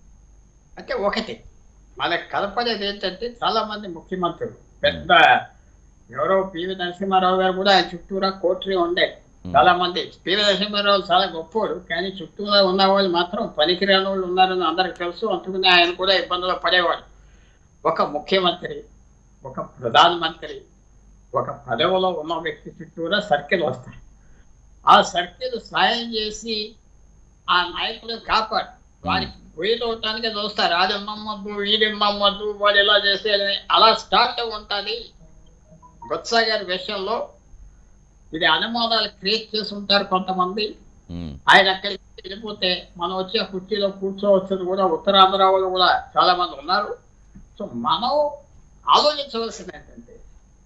అంటే ఒకటి మనకు కలపడేది ఏంటంటే చాలా మంది ముఖ్యమంత్రులు పెద్ద ఎవరో పివి నరసింహారావు గారు కూడా ఆయన చుట్టూరా కోటరీ ఉండే చాలా మంది పివి నరసింహారావు చాలా గొప్పోడు కానీ చుట్టూరా ఉన్న వాళ్ళు మాత్రం పనికిరాని వాళ్ళు ఉన్నారని అందరికి తెలుసు అందుకనే ఆయన కూడా ఇబ్బందులు పడేవాడు ఒక ముఖ్యమంత్రి ఒక ప్రధానమంత్రి ఒక పదవిలో ఉన్న వ్యక్తి చుట్టూరా సర్కిల్ వస్తాయి ఆ సర్కిల్ సాయం చేసి ఆ నాయకుడు కాపాడు వారికి వీలు అవటానికి చూస్తారు అది నమ్మద్దు వీడి నమ్మద్దు వాడు ఎలా చేసేయాలని అలా స్టార్ట్ ఉంటుంది బొత్స గారి విషయంలో ఇది అనుమానాలు క్రియేట్ చేసి ఉంటారు కొంతమంది మ్మ్. ఆయన అక్కడికి వెళ్ళిపోతే మనం వచ్చే కుర్చీలో కూర్చోవచ్చని కూడా ఉత్తరాంధ్ర వాళ్ళు కూడా చాలా మంది ఉన్నారు సో మనం ఆలోచించవలసింది ఏంటంటే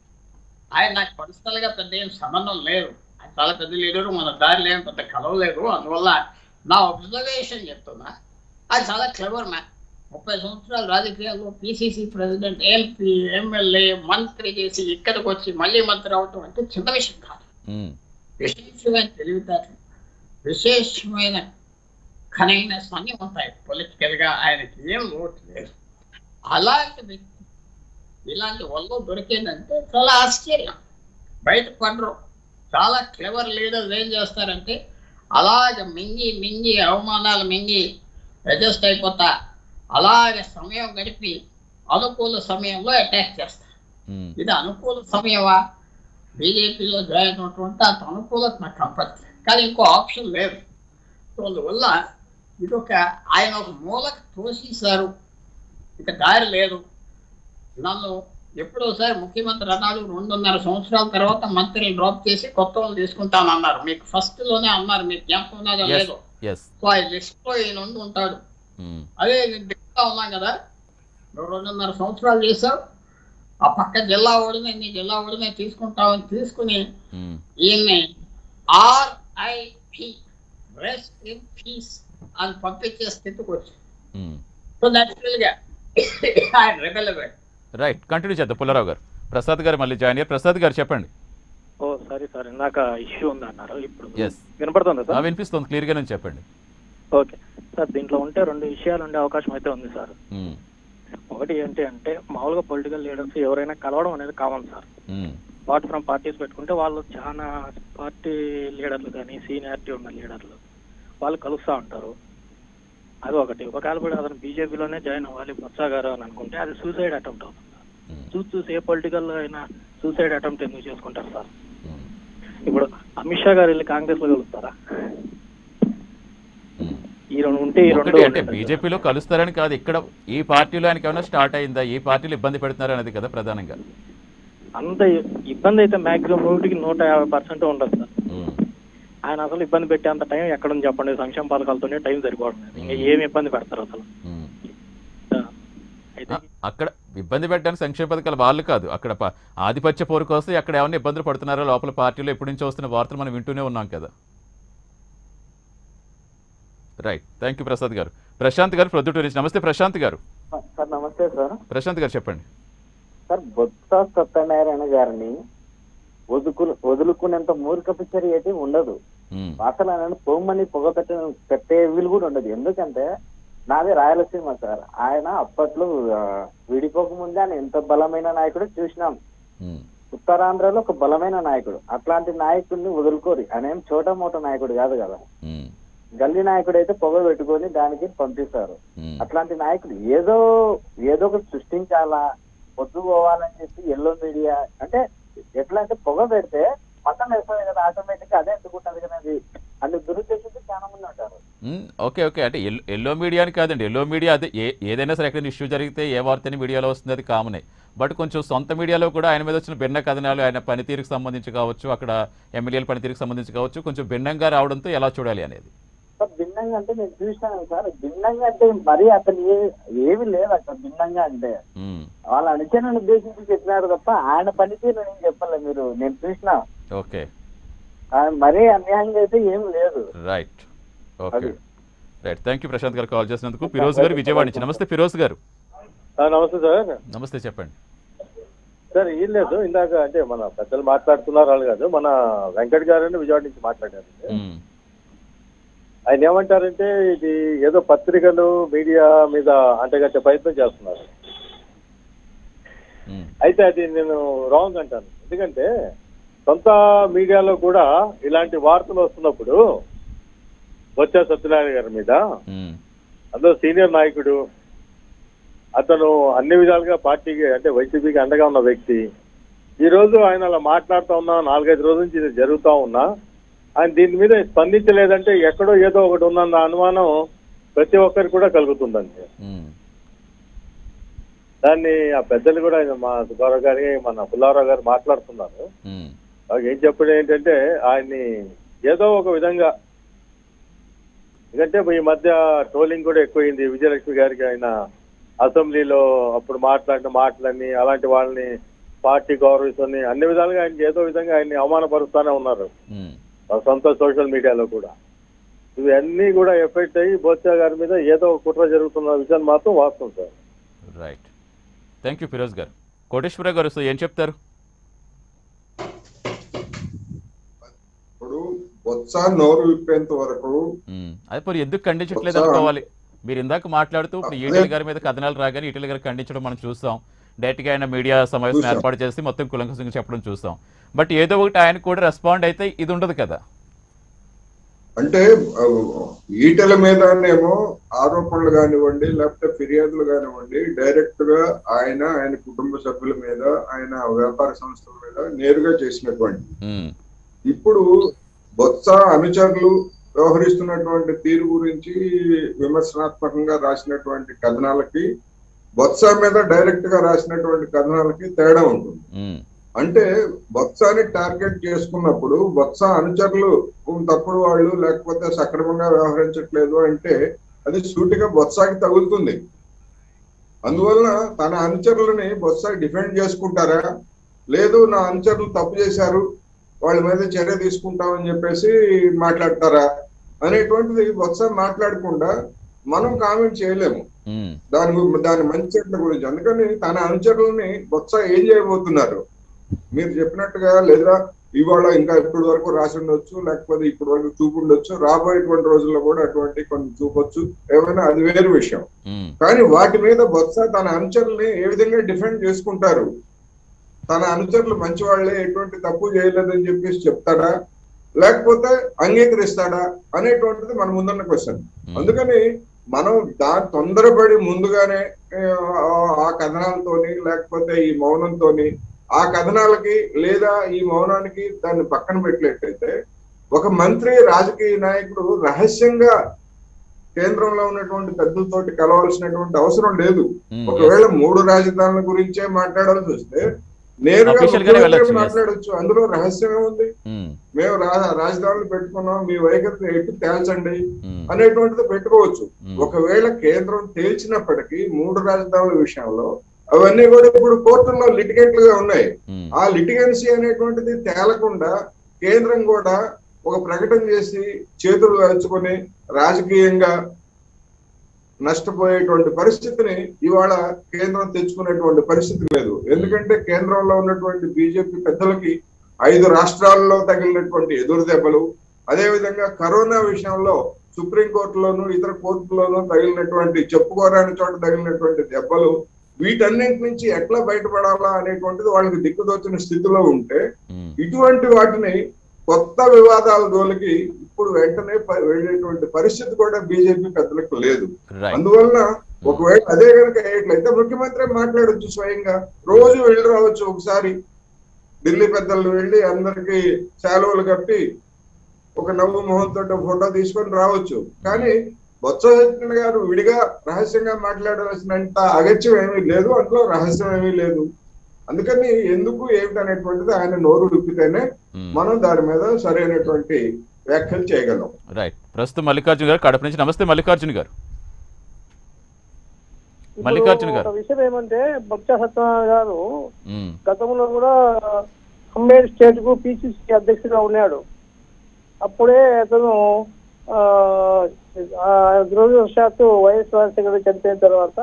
ఆయన నాకు పర్సనల్ గా పెద్ద ఏం సంబంధం లేదు ఆయన చాలా పెద్ద లీడరు మన దారిలో ఏం పెద్ద కలవలేదు అందువల్ల నా అబ్జర్వేషన్ చెప్తున్నా అది చాలా క్లవర్ మ్యాన్ ముప్పై సంవత్సరాలు రాజకీయాల్లో పిసిసి ప్రెసిడెంట్ ఎంపీ ఎమ్మెల్యే మంత్రి చేసి ఇక్కడికి వచ్చి మళ్ళీ మంత్రి అవటం అంటే చిన్న విషయం కాదు మ్మ్. విశేషమైన తెలివితేటలు విశేషమైన కనైనెస్ అన్నీ ఉంటాయి పొలిటికల్ గా ఆయనకి ఏం లోటు లేదు అలాంటి వ్యక్తి ఇలాంటి వల్ల దొరికేదంటే చాలా ఆశ్చర్యం బయట పడరు చాలా క్లెవర్ లీడర్స్ ఏం చేస్తారంటే అలాగ మింగి మింగి అవమానాలు మింగి అడ్జస్ట్ అయిపోతా అలాగే సమయం గడిపి అనుకూల సమయంలో అటాక్ చేస్తారు మ్మ్. ఇది అనుకూల సమయమా బీజేపీలో జాయిన్ అవటువంటి అంత అనుకూలత నాకు కనపడుతుంది కానీ ఇంకో ఆప్షన్ లేదు సో అందువల్ల ఇది ఒక ఆయన ఒక మూలకు తోసేశారు ఇక దారి లేదు నన్ను ఎప్పుడోసారి ముఖ్యమంత్రి అన్నాడు రెండున్నర సంవత్సరాల తర్వాత మంత్రిని డ్రాప్ చేసి కొత్త వాళ్ళు తీసుకుంటాను అన్నారు మీకు ఫస్ట్ లోనే అన్నారు మీకు జ్ఞాపకం ఉన్నదో Yes. లేదో ఎస్ సో ఆ లిస్ట్ లో ఈయన ఉండి ఉంటాడు మ్మ్. అదే నేను ఢిల్లీలో ఉన్నాం కదా నువ్వు రెండున్నర సంవత్సరాలు చేసావు ఆ పక్క జిల్లా ఓడినే నీ జిల్లా ఓడినే తీసుకుంటావని తీసుకుని మ్మ్. ఈయన్ని ఆర్ఐపి రెస్ట్ ఇన్ పీస్ అని పంపించే స్థితికి వచ్చింది మ్మ్. సో న్యాచురల్ గా ఆయన రెబెల్ రైట్ కంటిన్యూ చేద్దాం పుల్లారావు గారు ప్రసాద్ గారు మళ్ళీ జాయిన్ అయ్యారు ప్రసాద్ గారు చెప్పండి ఓ సారీ సార్ ఇందాక ఇష్యూ ఉంది అన్నారు ఇప్పుడు ఎస్ వినపడుతుందా సార్ వినిపిస్తుంది క్లియర్గా నేను చెప్పండి ఓకే సార్ దీంట్లో ఉంటే రెండు విషయాలు ఉండే అవకాశం అయితే ఉంది సార్ మ్మ్. ఒకటి ఏంటి అంటే మామూలుగా పొలిటికల్ లీడర్స్ ఎవరైనా కలవడం అనేది common sir hmm. Part from parties పెట్టుకుంటే వాళ్ళు చాలా పార్టీ లీడర్లు కానీ సీనియారిటీ ఉన్న లీడర్లు వాళ్ళు కలుస్తూ ఉంటారు అది ఒకటి ఒకవేళ కూడా అతను బీజేపీలోనే జాయిన్ అవ్వాలి బొత్స గారు అని అనుకుంటే అది సూసైడ్ అటెంప్ట్ అవుతుంది మ్మ్. చూసి చూసి ఏ పొలిటికల్ అయినా సూసైడ్ అటెంప్ట్ ఎందుకు చేసుకుంటారు సార్ మ్మ్. ఇప్పుడు అమిత్ షా గారు వెళ్ళి కాంగ్రెస్ లో కలుస్తారా ఉమ్. ఈ రెండు ఉంటే ఈ రెండు ఒకటి అంటే ఉండేది. బీజేపీలో కలుస్తారని కాదు ఇక్కడ ఈ పార్టీలో ఆయనకి ఏమైనా స్టార్ట్ అయిందా ఈ పార్టీలు ఇబ్బంది పెడుతున్నారు అనేది కదా ప్రధానంగా అంత ఇబ్బంది అయితే మాక్సిమం నూటికి నూట యాభై పర్సెంట్ ఉండదు సార్ ఉమ్. ఆయన అసలు ఇబ్బంది పెట్టేంత టైం ఎక్కడుంది చెప్పండి సంక్షేమ పథకాలతోనే టైం సరిపోతుంది ఇంకా ఏమి ఇబ్బంది పెడతారు అసలు ఉమ్. ఆ, అయితే ఆ, అక్కడ ఇబ్బంది పెట్టడానికి సంక్షేమ పథకాలు వాళ్ళు కాదు అక్కడ ప- ఆధిపత్య పోరు కోసం అక్కడ ఏమైనా ఇబ్బందులు పడుతున్నారో లోపల పార్టీలో ఎప్పటి నుంచో వస్తున్న వార్తలు మనం వింటూనే ఉన్నాం కదా రైట్ థ్యాంక్ యూ ప్రసాద్ గారు ప్రశాంత్ గారు ప్రొద్దుటూరు నుంచి నమస్తే ప్రశాంత్ గారు సార్ నమస్తే సార్ ప్రశాంత్ గారు చెప్పండి సార్ బొత్స సత్యనారాయణ గారిని వదుకు వదులుకునేంత మూర్ఖపు చర్య అయితే ఉండదు ఉమ్. అసలు ఆయన పొమ్మని పొగ పెట్ట పెట్టే వీలు కూడా ఉండదు ఎందుకంటే నాది రాయలసీమ సార్ ఆయన అప్పట్లో ఆ, విడిపోక ముందే ఆయన ఎంత బలమైన నాయకుడు చూసినాం ఉమ్. ఉత్తరాంధ్రలో ఒక బలమైన నాయకుడు అట్లాంటి నాయకుడిని వదులుకోరు ఆయన ఏం చోట మోట నాయకుడు కాదు కదా ఉమ్. గల్లీ నాయకుడు అయితే పొగ పెట్టుకొని దానికి పంపిస్తారు ఉమ్. అట్లాంటి నాయకులు ఏదో ఏదో ఒకటి సృష్టించాలా పొద్దు పోవాలని చెప్పి ఎల్లో మీడియా అంటే ఎట్లా అంటే పొగ పెడితే మతం వేస్తుంది కదా ఆటోమేటిక్ అదే ఎందుకుంటది కదా అది అని దురుద్దేశంతో చాలా మంది ఉంటారు ఉమ్, ఓకే ఓకే అంటే ఎల్- ఎల్లో మీడియా అని కాదండి ఎల్లో మీడియా అదే ఏ ఏదైనా సరే ఎక్కడ ఇష్యూ జరిగితే ఏ వార్తని మీడియాలో వస్తుంది అది కామనే బట్ కొంచెం సొంత మీడియాలో కూడా ఆయన మీద వచ్చిన భిన్న కథనాలు ఆయన పనితీరుకు సంబంధించి కావచ్చు అక్కడ ఎమ్మెల్యేల పనితీరుకు సంబంధించి కావచ్చు కొంచెం భిన్నంగా రావడంతో ఎలా చూడాలి అనేది సార్ భిన్నంగా అంటే నేను చూసినాను సార్ భిన్నంగా అంటే మరీ అతను ఏ ఏమి లేదు అక్కడ భిన్నంగా అంటే ఉమ్, వాళ్ళ అనుచరులను ఉద్దేశించి చెప్పినారు తప్ప ఆయన పనితీరు నేను చెప్పలే మీరు నేను చూసిన ఓకే మరీ అన్యాయంగా అయితే ఏం లేదు రైట్ ఓకే అది. రైట్ థ్యాంక్ యూ ప్రశాంత్ గారు కాల్ చేసినందుకు ఫిరోజ్ గారు విజయవాడ నుంచి నమస్తే ఫిరోజ్ గారు నమస్తే సార్ నమస్తే చెప్పండి సార్ ఏం లేదు ఇందాక అంటే మన పెద్దలు మాట్లాడుతున్నారు వాళ్ళు కాదు మన వెంకట్ గారని విజయవాడ నుంచి మాట్లాడారు ఉమ్, ఆయన ఏమంటారంటే ఇది ఏదో పత్రికలు మీడియా మీద అంటగట్టే ప్రయత్నం చేస్తున్నారు ఉమ్, అయితే అది నేను రాంగ్ అంటాను ఎందుకంటే సొంత మీడియాలో కూడా ఇలాంటి వార్తలు వస్తున్నప్పుడు బొత్స సత్యనారాయణ గారి మీద ఉమ్, అందులో సీనియర్ నాయకుడు అతను అన్ని విధాలుగా పార్టీకి అంటే వైసీపీకి అండగా ఉన్న వ్యక్తి ఈ రోజు ఆయన అలా మాట్లాడుతూ ఉన్నా నాలుగైదు రోజుల నుంచి ఇది జరుగుతూ ఉన్నా ఆయన దీని మీద స్పందించలేదంటే ఎక్కడో ఏదో ఒకటి ఉందన్న అనుమానం ప్రతి ఒక్కరికి కూడా కలుగుతుందండి ఉమ్, దాన్ని ఆ పెద్దలు కూడా ఆయన మా సుబ్బారావు గారి మన పుల్లారావు గారు మాట్లాడుతున్నారు ఉమ్, నాకు ఏం చెప్పడం ఏంటంటే ఆయన్ని ఏదో ఒక విధంగా ఎందుకంటే ఈ మధ్య ట్రోలింగ్ కూడా ఎక్కువైంది విజయలక్ష్మి గారికి ఆయన అసెంబ్లీలో అప్పుడు మాట్లాడిన మాటలన్నీ అలాంటి వాళ్ళని పార్టీ గౌరవిస్తుంది అన్ని విధాలుగా ఆయనకి ఏదో విధంగా ఆయన్ని అవమానపరుస్తానే ఉన్నారు ఉమ్. వాళ్ళ సొంత సోషల్ మీడియాలో కూడా ఇవన్నీ కూడా ఎఫెక్ట్ అయ్యి బోత్సా గారి మీద ఏదో ఒక కుట్ర జరుగుతున్న విషయం మాత్రం వాస్తవం sir right thank you Firoz గారు కోటేశ్వర గారు సో ఏం చెప్తారు ఇప్పుడు బొత్స నోరు విప్పేంత వరకు ఉమ్, అదే మరి ఎందుకు ఖండించట్లేదు ఒకసారి- అనుకోవాలి మీరు ఇందాక మాట్లాడుతూ ఇప్పుడు అదే. ఈటెల గారి మీద కథనాలు రాగానే ఈటెల గారు ఖండించడం మనం చూస్తాం డైరెక్ట్ గా ఆయన మీడియా సమావేశం చూసాం. ఏర్పాటు చేసి మొత్తం కులంకసంగా చెప్పడం చూస్తాం బట్ ఏదో ఒకటి ఆయన కూడా రెస్పాండ్ అయితే ఇది ఉండదు కదా అంటే ఆ, ఈటెల మీదనేమో ఆరోపణలు కానివ్వండి లేకపోతే ఫిర్యాదులు కానివ్వండి డైరెక్ట్ గా ఆయన ఆయన కుటుంబ సభ్యుల మీద ఆయన వ్యాపార సంస్థల మీద నేరుగా చేసినటువంటి ఉమ్, ఇప్పుడు బొత్స అనుచరులు వ్యవహరిస్తున్నటువంటి తీరు గురించి విమర్శనాత్మకంగా రాసినటువంటి కథనాలకి బొత్స మీద డైరెక్ట్ గా రాసినటువంటి కథనాలకి తేడా ఉంటుంది ఉమ్, అంటే బొత్సాని టార్గెట్ చేసుకున్నప్పుడు బొత్స అనుచరులు తప్పుడు వాళ్ళు లేకపోతే సక్రమంగా వ్యవహరించట్లేదు అంటే అది సూటిగా బొత్సాకి తగులుతుంది అందువలన తన అనుచరులని బొత్స డిఫెండ్ చేసుకుంటారా లేదు నా అనుచరులు తప్పు చేశారు వాళ్ళ మీద చర్య తీసుకుంటామని చెప్పేసి మాట్లాడతారా అనేటువంటిది బొత్స మాట్లాడకుండా మనం కామెంట్ చేయలేము ఉమ్, దాని గు- దాని మంచి చెడ్ల గురించి అందుకని తన అనుచరులని బొత్స ఏం చేయబోతున్నారు మీరు చెప్పినట్టుగా లేదా ఇవాళ ఇంకా ఇప్పటి వరకు రాసి ఉండొచ్చు లేకపోతే ఇప్పటి వరకు చూపుండొచ్చు రాబోయేటువంటి రోజుల్లో కూడా అటువంటి కొన్ని చూపొచ్చు ఏమైనా అది వేరు విషయం ఉమ్, కానీ వాటి మీద బొత్స తన అనుచరుల్ని ఏ విధంగా డిఫెండ్ చేసుకుంటారు తన అనుచరులు మంచి వాళ్ళే ఎటువంటి తప్పు చేయలేదని చెప్పేసి చెప్తాడా లేకపోతే అంగీకరిస్తాడా అనేటువంటిది మన ముందున్న క్వశ్చన్ ఉమ్. అందుకని మనం దా తొందరపడి ముందుగానే ఆ, ఆ కథనాలతోని లేకపోతే ఈ మౌనంతోని ఆ కథనాలకి లేదా ఈ మౌనానికి దాన్ని పక్కన పెట్టినట్టయితే ఒక మంత్రి రాజకీయ నాయకుడు రహస్యంగా కేంద్రంలో ఉన్నటువంటి పెద్దలతోటి కలవాల్సినటువంటి అవసరం లేదు ఉమ్, ఒకవేళ మూడు రాజధానుల గురించే మాట్లాడాల్సి వస్తే నేరుగా Official గానే ముఖ్యమంత్రి వెళ్ళొచ్చు, yes. మాట్లాడొచ్చు అందులో రహస్యమే ఉంది ఉమ్, మేము రా- రాజధానులు పెట్టుకున్నాం మీ వైఖరి ఎటు తేల్చండి ఉమ్, అనేటువంటిది పెట్టుకోవచ్చు ఉమ్. ఒకవేళ కేంద్రం తేల్చినప్పటికీ మూడు రాజధానుల విషయంలో అవన్నీ కూడా ఇప్పుడు కోర్టుల్లో లిటిగెంట్లుగా ఉన్నాయి ఉమ్, ఆ లిటిగెన్సీ అనేటువంటిది తేలకుండా కేంద్రం కూడా ఒక ప్రకటన చేసి చేతులు కాల్చుకొని రాజకీయంగా నష్టపోయేటువంటి పరిస్థితిని ఇవాళ కేంద్రం తెచ్చుకునేటువంటి పరిస్థితి లేదు ఎందుకంటే కేంద్రంలో ఉన్నటువంటి బీజేపీ పెద్దలకి ఐదు రాష్ట్రాల్లో తగిలినటువంటి ఎదురు దెబ్బలు అదేవిధంగా కరోనా విషయంలో సుప్రీంకోర్టులోను ఇతర కోర్టులోనూ తగిలినటువంటి చెప్పుకోరాని చోట తగిలినటువంటి దెబ్బలు వీటన్నింటి నుంచి ఎట్లా బయటపడాలా అనేటువంటిది వాళ్ళకి దిక్కుదోచిన స్థితిలో ఉంటే ఉమ్, ఇటువంటి వాటిని కొత్త వివాదాల జోలికి ఇప్పుడు వెంటనే ప- వెళ్ళేటువంటి పరిస్థితి కూడా బీజేపీ పెద్దలకు లేదు రైట్ అందువలన ఒకవేళ అదే కనుక అయ్యేట్లయితే ముఖ్యమంత్రి మాట్లాడొచ్చు స్వయంగా రోజు వెళ్ళి రావచ్చు ఒకసారి ఢిల్లీ పెద్దలు వెళ్ళి అందరికి సెలవులు కప్పి ఒక నవ్వు మొహంతో ఫోటో తీసుకొని రావచ్చు కానీ బొత్స సత్యనారాయణ గారు విడిగా రహస్యంగా మాట్లాడాల్సినంత అగత్యం ఏమీ లేదు అందులో రహస్యం ఏమీ లేదు అందుకని ఎందుకు ఏమిటి అనేటువంటిది ఆయన నోరు విప్పితేనే ఉమ్. మనం దాని మీద సరైనటువంటి వ్యాఖ్యలు చేయగలం రైట్ ప్రస్తుతం మల్లికార్జున గారు కడప నుంచి నమస్తే మల్లికార్జున గారు మల్లికార్జున గారు. ఒక విషయం ఏమంటే బొత్స సత్యనారాయణ గారు ఉమ్, గతంలో కూడా అంబేడ్ స్టేట్ కు పిసిసి అధ్యక్షుడిగా ఉన్నాడు అప్పుడే అతను ఆ, ఆ, దురదృష్టవశాత్తు వైఎస్ రాజశేఖర రెడ్డి చనిపోయిన తర్వాత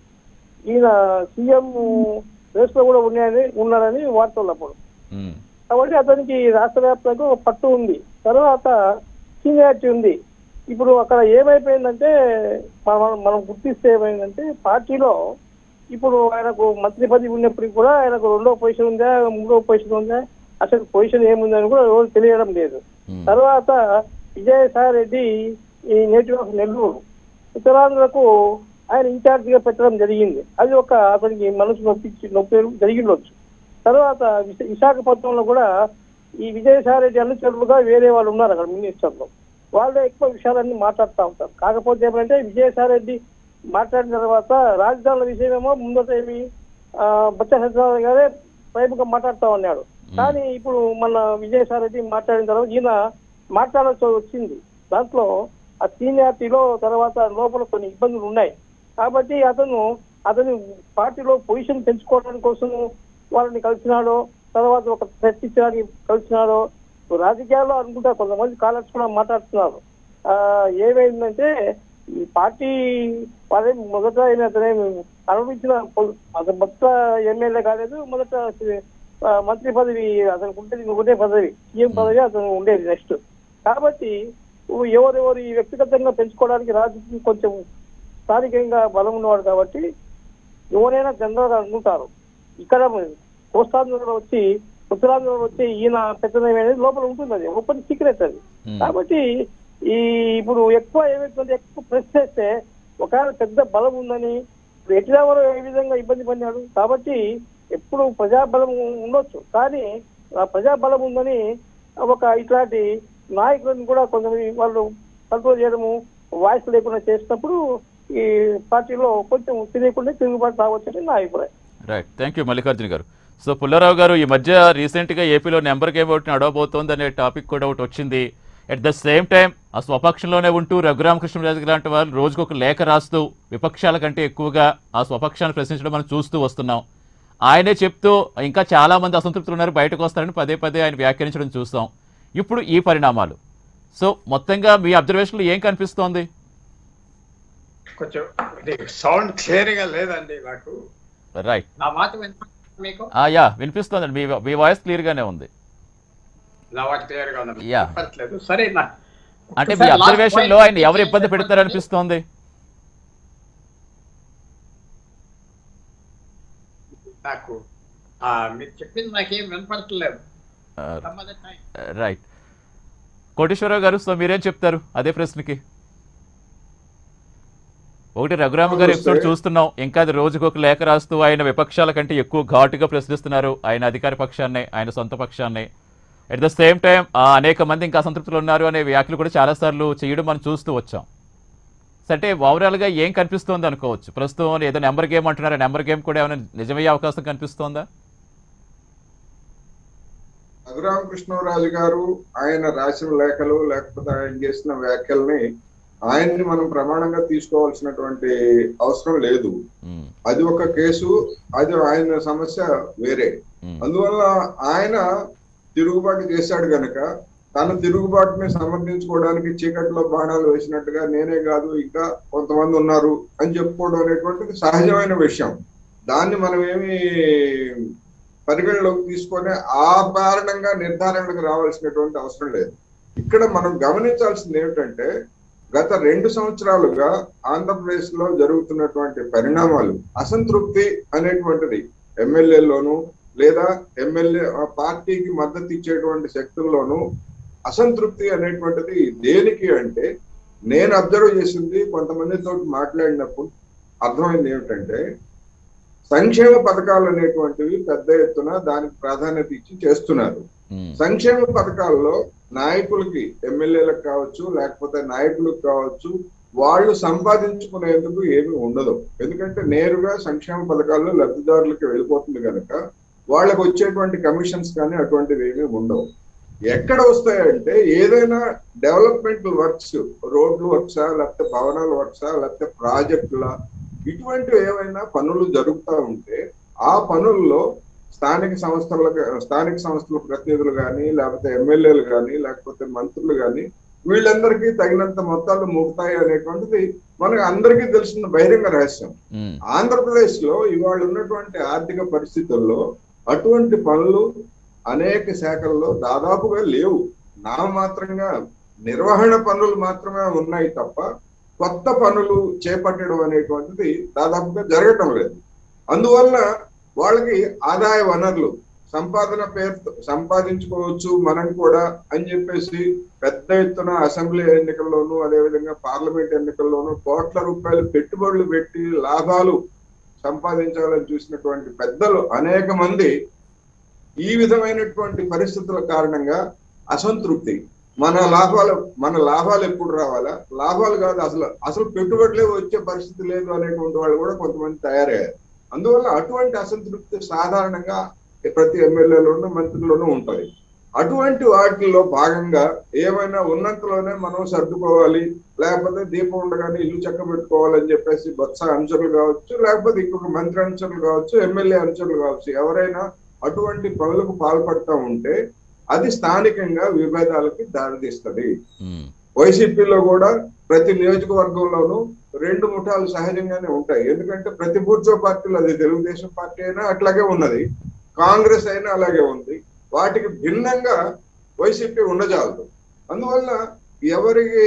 ఈయన సీఎం రేస్ లో కూడా ఉన్నాయని ఉన్నాడని వార్తలు అప్పుడు ఉమ్, కాబట్టి అతనికి రాష్ట్ర వ్యాప్తంగా ఒక పట్టు ఉంది తర్వాత సీనియారిటీ ఉంది ఇప్పుడు అక్కడ ఏమైపోయిందంటే మనం మనం గుర్తిస్తే ఏమైందంటే పార్టీలో ఇప్పుడు ఆయనకు మంత్రి పదవి ఉన్నప్పటికీ కూడా ఆయనకు రెండో పొజిషన్ ఉందా మూడో పొజిషన్ ఉందా అసలు పొజిషన్ ఏముందని కూడా రోజు తెలియడం లేదు ఉమ్, తర్వాత విజయసాయి రెడ్డి ఈ నేటివ్ ఆఫ్ నెల్లూరు ఉత్తరాంధ్రకు ఆయన ఇన్ఛార్జ్ గా పెట్టడం జరిగింది అది ఒక అతనికి మనసు నొప్పించి నొప్పి జరిగిండొచ్చు తర్వాత విశ- విశాఖపట్నంలో కూడా ఈ విజయసాయి రెడ్డి అనుచరులుగా వేరే వాళ్ళు ఉన్నారు అక్కడ మినిస్టర్లు వాళ్ళు ఎక్కువ విషయాలన్నీ మాట్లాడుతూ ఉంటారు కాకపోతే ఏమంటే విజయసాయి రెడ్డి మాట్లాడిన తర్వాత రాజధానుల విషయమేమో ముందట ఏమి ఆ, బొత్స సత్యనారాయణ గారే స్వయంగా మాట్లాడుతూ ఉన్నాడు కానీ ఇప్పుడు మన విజయసాయి రెడ్డి మాట్లాడిన తర్వాత ఈయన మాట్లాడాల్సి వచ్చింది దాంట్లో ఆ సీనియారిటీలో తర్వాత లోపల కొన్ని ఇబ్బందులు ఉన్నాయి కాబట్టి అతను అతను పార్టీలో పొజిషన్ పెంచుకోవడానికి కోసం వాళ్ళని కలిసినాడో తర్వాత ఒక చర్చించడానికి కలిసినాడో రాజకీయాల్లో అనుకుంటా కొంతమంది కాలర్స్ కూడా మాట్లాడుతున్నారు ఆ, ఏమైందంటే ఈ పార్టీ వాళ్ళే మొదట ఆయన అతనేమి అనుభవించిన పొ- అతను మొదట ఎమ్మెల్యే కాలేదు మొదట ఆ, మంత్రి పదవి అతనికి ఉండేది ఒకటే పదవి సీఎం పదవి అతను ఉండేది నెక్స్ట్ కాబట్టి ఎవరెవరు ఈ వ్యక్తిగతంగా పెంచుకోవడానికి రాజకీయం కొంచెం స్థానికంగా బలం ఉన్నవాడు కాబట్టి ఎవరైనా జనరల్ గా అనుకుంటారు ఇక్కడ కోస్తాంధ్రలో వచ్చి ఉత్తరాంధ్రలో వచ్చి ఈయన పెద్దదనం అనేది లోపల ఉంటుంది అది ఓపెన్ సీక్రెట్ అది ఉమ్, కాబట్టి ఈ ఇప్పుడు ఎక్కువ ఏమైతుందంటే ఎక్కువ ప్రెస్ చేస్తే ఒకవేళ పెద్ద బలం ఉందని ఇప్పుడు ఎట్లా ఏ విధంగా ఇబ్బంది పడినాడు కాబట్టి ఎప్పుడు ప్రజాబలం ఉండొచ్చు కానీ ఆ ప్రజాబలం ఉందని ఒక ఇట్లాంటి నాయకులను కూడా కొంతమంది వాళ్ళు కంట్రోల్ చేయడము వాయిస్ లేకుండా చేసినప్పుడు ఈ పార్టీలో కొంచెం తెలియకుండా తిరుగుబాటు రావచ్చని నా అభిప్రాయం రైట్ థ్యాంక్ యూ మల్లికార్జున గారు సో పుల్లారావు గారు ఈ మధ్య రీసెంట్గా ఏపీలో నెంబర్ గేమ్ ఒకటి నడవబోతోంది అనే టాపిక్ కూడా ఒకటి వచ్చింది అట్ ద సేమ్ టైం ఆ స్వపక్షంలోనే ఉంటూ రఘురామకృష్ణరాజు లాంటి వాళ్ళు రోజుకు ఒక లేఖ రాస్తూ విపక్షాల కంటే ఎక్కువగా ఆ స్వపక్షాన్ని ప్రశ్నించడం మనం చూస్తూ వస్తున్నాం ఆయనే చెప్తూ ఇంకా చాలా మంది అసంతృప్తులు ఉన్నారు బయటకు వస్తారని పదే పదే ఆయన వ్యాఖ్యానించడం చూస్తాం ఇప్పుడు ఈ పరిణామాలు సో మొత్తంగా మీ అబ్జర్వేషన్లో ఏం కనిపిస్తోంది కొంచెం ఇది సౌండ్ క్లియర్ గా లేదండి నాకు రైట్ నా మాట వినిపిస్తుందా మీకు యా వినిపిస్తోందండి మీ మీ వాయిస్ క్లియర్గానే ఉంది నా మాట క్లియర్ గా ఉంది Yeah. వినపడట్లేదు సరే నా అంటే మీ ఒకసారి last అబ్జర్వేషన్ లో point ఆయన ఎవరు ఇబ్బంది చెప్పండి. పెడతారనిపిస్తోంది నాకు ఆ, మీరు చెప్పింది నాకేం వినపడట్లేదు Some other time. Right Koteswararao గారు సో మీరేం చెప్తారు అదే ప్రశ్నకి ఒకటి రఘురామ గారి ఎపిసోడ్ వస్తే- చూస్తున్నాం ఇంకా అది రోజుకు ఒక లేఖ రాస్తూ ఆయన విపక్షాల కంటే ఎక్కువ ఘాటుగా ప్రశ్నిస్తున్నారు ఆయన అధికార పక్షాన్ని ఆయన సొంత పక్షాన్ని అట్ ద సేమ్ టైం అనేక మంది ఇంకా అసంతృప్తులు ఉన్నారు అనే వ్యాఖ్యలు కూడా చాలాసార్లు చేయడం మనం చూస్తూ వచ్చాం సో అంటే ఓవరాల్గా ఏం కనిపిస్తోంది అనుకోవచ్చు ప్రస్తుతం ఏదో నెంబర్ గేమ్ అంటున్నారు నెంబర్ గేమ్ కూడా ఏమైనా నిజమయ్యే అవకాశం కనిపిస్తోందా రఘురామకృష్ణరాజు గారు ఆయన రాసిన లేఖలు లేకపోతే ఆయన చేసిన వ్యాఖ్యల్ని ఆయన్ని మనం ప్రమాణంగా తీసుకోవాల్సినటువంటి అవసరం లేదు ఉమ్, అది ఒక కేసు అది ఆయన సమస్య వేరే ఉమ్, అందువల్ల ఆయన తిరుగుబాటు చేశాడు గనక తన తిరుగుబాటుని సమర్థించుకోవడానికి చీకట్లో బాణాలు వేసినట్టుగా నేనే కాదు ఇంకా కొంతమంది ఉన్నారు అని చెప్పుకోవడం అనేటువంటిది సహజమైన విషయం దాన్ని మనం ఏమి పరిగణలోకి తీసుకొని ఆ కారణంగా నిర్ధారణకు రావాల్సినటువంటి అవసరం లేదు ఇక్కడ మనం గమనించాల్సింది ఏమిటంటే గత రెండు సంవత్సరాలుగా ఆంధ్రప్రదేశ్ లో జరుగుతున్నటువంటి పరిణామాలు అసంతృప్తి అనేటువంటిది ఎమ్మెల్యేలోను లేదా ఎమ్మెల్యే ఆ పార్టీకి మద్దతు ఇచ్చేటువంటి శక్తుల్లోనూ అసంతృప్తి అనేటువంటిది దేనికి అంటే నేను అబ్జర్వ్ చేసింది కొంతమందితో మాట్లాడినప్పుడు అర్థమైంది ఏమిటంటే సంక్షేమ పథకాలు అనేటువంటివి పెద్ద ఎత్తున దానికి ప్రాధాన్యత ఇచ్చి చేస్తున్నారు ఉమ్, సంక్షేమ పథకాల్లో నాయకులకి ఎమ్మెల్యేలకు కావచ్చు లేకపోతే నాయకులకు కావచ్చు వాళ్ళు సంపాదించుకునేందుకు ఏమీ ఉండదు ఎందుకంటే నేరుగా సంక్షేమ పథకాల్లో లబ్ధిదారులకి వెళ్ళిపోతుంది కనుక వాళ్ళకి వచ్చేటువంటి కమిషన్స్ కానీ అటువంటివి ఏమీ ఉండవు ఎక్కడ వస్తాయంటే ఏదైనా డెవలప్మెంట్ వర్క్స్ రోడ్లు వర్క్సా లేకపోతే భవనాల వర్క్సా లేకపోతే ప్రాజెక్టుల ఇటువంటివి ఏవైనా పనులు జరుగుతూ ఉంటే ఆ పనుల్లో స్థానిక సంస్థలకు స్థానిక సంస్థల ప్రతినిధులు కానీ లేకపోతే ఎమ్మెల్యేలు కానీ లేకపోతే మంత్రులు కానీ వీళ్ళందరికీ తగినంత మొత్తాలు మోపుతాయి అనేటువంటిది మనకు అందరికీ తెలిసిన బహిరంగ రహస్యం ఉమ్, ఆంధ్రప్రదేశ్ లో ఇవాళ ఉన్నటువంటి ఆర్థిక పరిస్థితుల్లో అటువంటి పనులు అనేక శాఖల్లో దాదాపుగా లేవు నామమాత్రంగా నిర్వహణ పనులు మాత్రమే ఉన్నాయి తప్ప కొత్త పనులు చేపట్టడం అనేటువంటిది దాదాపుగా జరగటం లేదు అందువల్ల వాళ్ళకి ఆదాయ వనరులు సంపాదన పేరుతో సంపాదించుకోవచ్చు మనం కూడా అని చెప్పేసి పెద్ద ఎత్తున అసెంబ్లీ ఎన్నికల్లోనూ అదేవిధంగా పార్లమెంట్ ఎన్నికల్లోనూ కోట్ల రూపాయలు పెట్టుబడులు పెట్టి లాభాలు సంపాదించాలని చూసినటువంటి పెద్దలు అనేక మంది ఈ విధమైనటువంటి పరిస్థితుల కారణంగా అసంతృప్తి మన లాభాలు మన లాభాలు ఎప్పుడు రావాలా లాభాలు కాదు అసలు అసలు పెట్టుబడులే వచ్చే పరిస్థితి లేదు అనేటువంటి వాళ్ళు కూడా కొంతమంది తయారయ్యారు అందువల్ల అటువంటి అసంతృప్తి సాధారణంగా ప్రతి ఎమ్మెల్యేలోనూ మంత్రుల్లోనూ ఉంటుంది అటువంటి వాటిల్లో భాగంగా ఏమైనా ఉన్నంతలోనే మనం సర్దుకోవాలి లేకపోతే దీపం ఉండగానే ఇల్లు చెక్క పెట్టుకోవాలని చెప్పేసి బొత్స అనుచరులు కావచ్చు లేకపోతే ఇంకొక మంత్రి అనుచరులు కావచ్చు ఎమ్మెల్యే అనుచరులు కావచ్చు ఎవరైనా అటువంటి పనులకు పాల్పడతా ఉంటే అది స్థానికంగా విభేదాలకి దారితీస్తుంది ఉమ్, వైసీపీలో కూడా ప్రతి నియోజకవర్గంలోనూ రెండు ముఠాలు సహజంగానే ఉంటాయి ఎందుకంటే ప్రతి బూర్జో పార్టీలో అది తెలుగుదేశం పార్టీ అయినా అట్లాగే ఉన్నది కాంగ్రెస్ అయినా అలాగే ఉంది వాటికి భిన్నంగా వైసీపీ ఉండజాలదు అందువల్ల ఎవరికి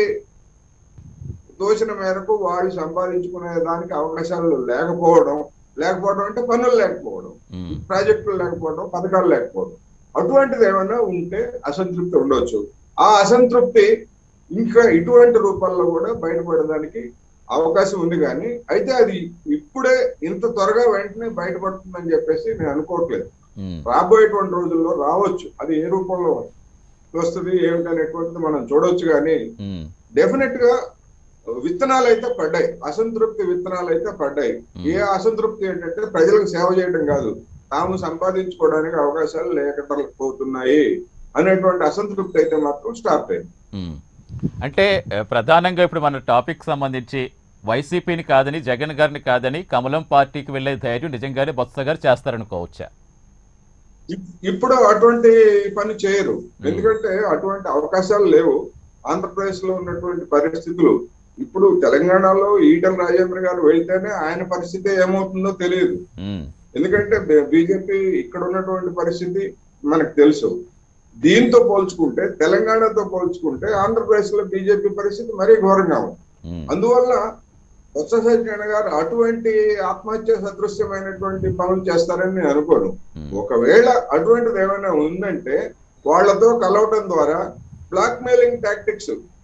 దోచిన మేరకు వాళ్ళు సంపాదించుకునే దానికి అవకాశాలు లేకపోవడం లేకపోవడం అంటే పనులు లేకపోవడం ఉమ్, ప్రాజెక్టులు లేకపోవడం పథకాలు లేకపోవడం అటువంటిది ఏమైనా ఉంటే అసంతృప్తి ఉండొచ్చు ఆ అసంతృప్తి ఇంకా ఇటువంటి రూపాల్లో కూడా బయటపడడానికి అవకాశం ఉంది కానీ అయితే అది ఇప్పుడే ఇంత త్వరగా వెంటనే బయటపడుతుందని చెప్పేసి నేను అనుకోవట్లేదు ఉమ్, రాబోయేటువంటి రోజుల్లో రావచ్చు అది ఏ రూపంలో వస్తుంది ఏమిటనేటువంటిది మనం చూడొచ్చు కానీ ఉమ్, డెఫినెట్ గా విత్తనాలు అయితే పడ్డాయి అసంతృప్తి విత్తనాలు అయితే పడ్డాయి ఏ అసంతృప్తి ఏంటంటే ప్రజలకు సేవ చేయడం కాదు తాము సంపాదించుకోవడానికి అవకాశాలు లేకపోతున్నాయి అనేటువంటి అసంతృప్తి అయితే మాత్రం స్టార్ట్ అయింది ఉమ్. అంటే ఆ, ప్రధానంగా ఇప్పుడు మన టాపిక్ సంబంధించి వైసీపీని కాదని జగన్ గారిని కాదని కమలం పార్టీకి వెళ్లే ధైర్యం నిజంగానే బొత్స గారు చేస్తారనుకోవచ్చా ఇప్- ఇప్పుడు అటువంటి పని చేయరు ఎందుకంటే అటువంటి అవకాశాలు లేవు ఆంధ్రప్రదేశ్ లో ఉన్నటువంటి పరిస్థితులు ఇప్పుడు తెలంగాణలో ఈటల రాజేంద్ర గారు వెళ్తేనే ఆయన పరిస్థితి ఏమవుతుందో తెలియదు ఉమ్, ఎందుకంటే బీజేపీ ఇక్కడ ఉన్నటువంటి పరిస్థితి మనకు తెలుసు దీంతో పోల్చుకుంటే తెలంగాణతో పోల్చుకుంటే ఆంధ్రప్రదేశ్ లో బీజేపీ పరిస్థితి మరీ ఘోరంగా ఉంది ఉమ్, అందువల్ల బొత్స సత్యనారాయణ గారు అటువంటి ఆత్మహత్య సదృశ్యమైనటువంటి పనులు చేస్తారని నేను అనుకోను ఉమ్, ఒకవేళ అటువంటిది ఏమైనా ఉందంటే వాళ్ళతో కలవటం ద్వారా బ్లాక్ మెయిలింగ్ టాక్టిక్స్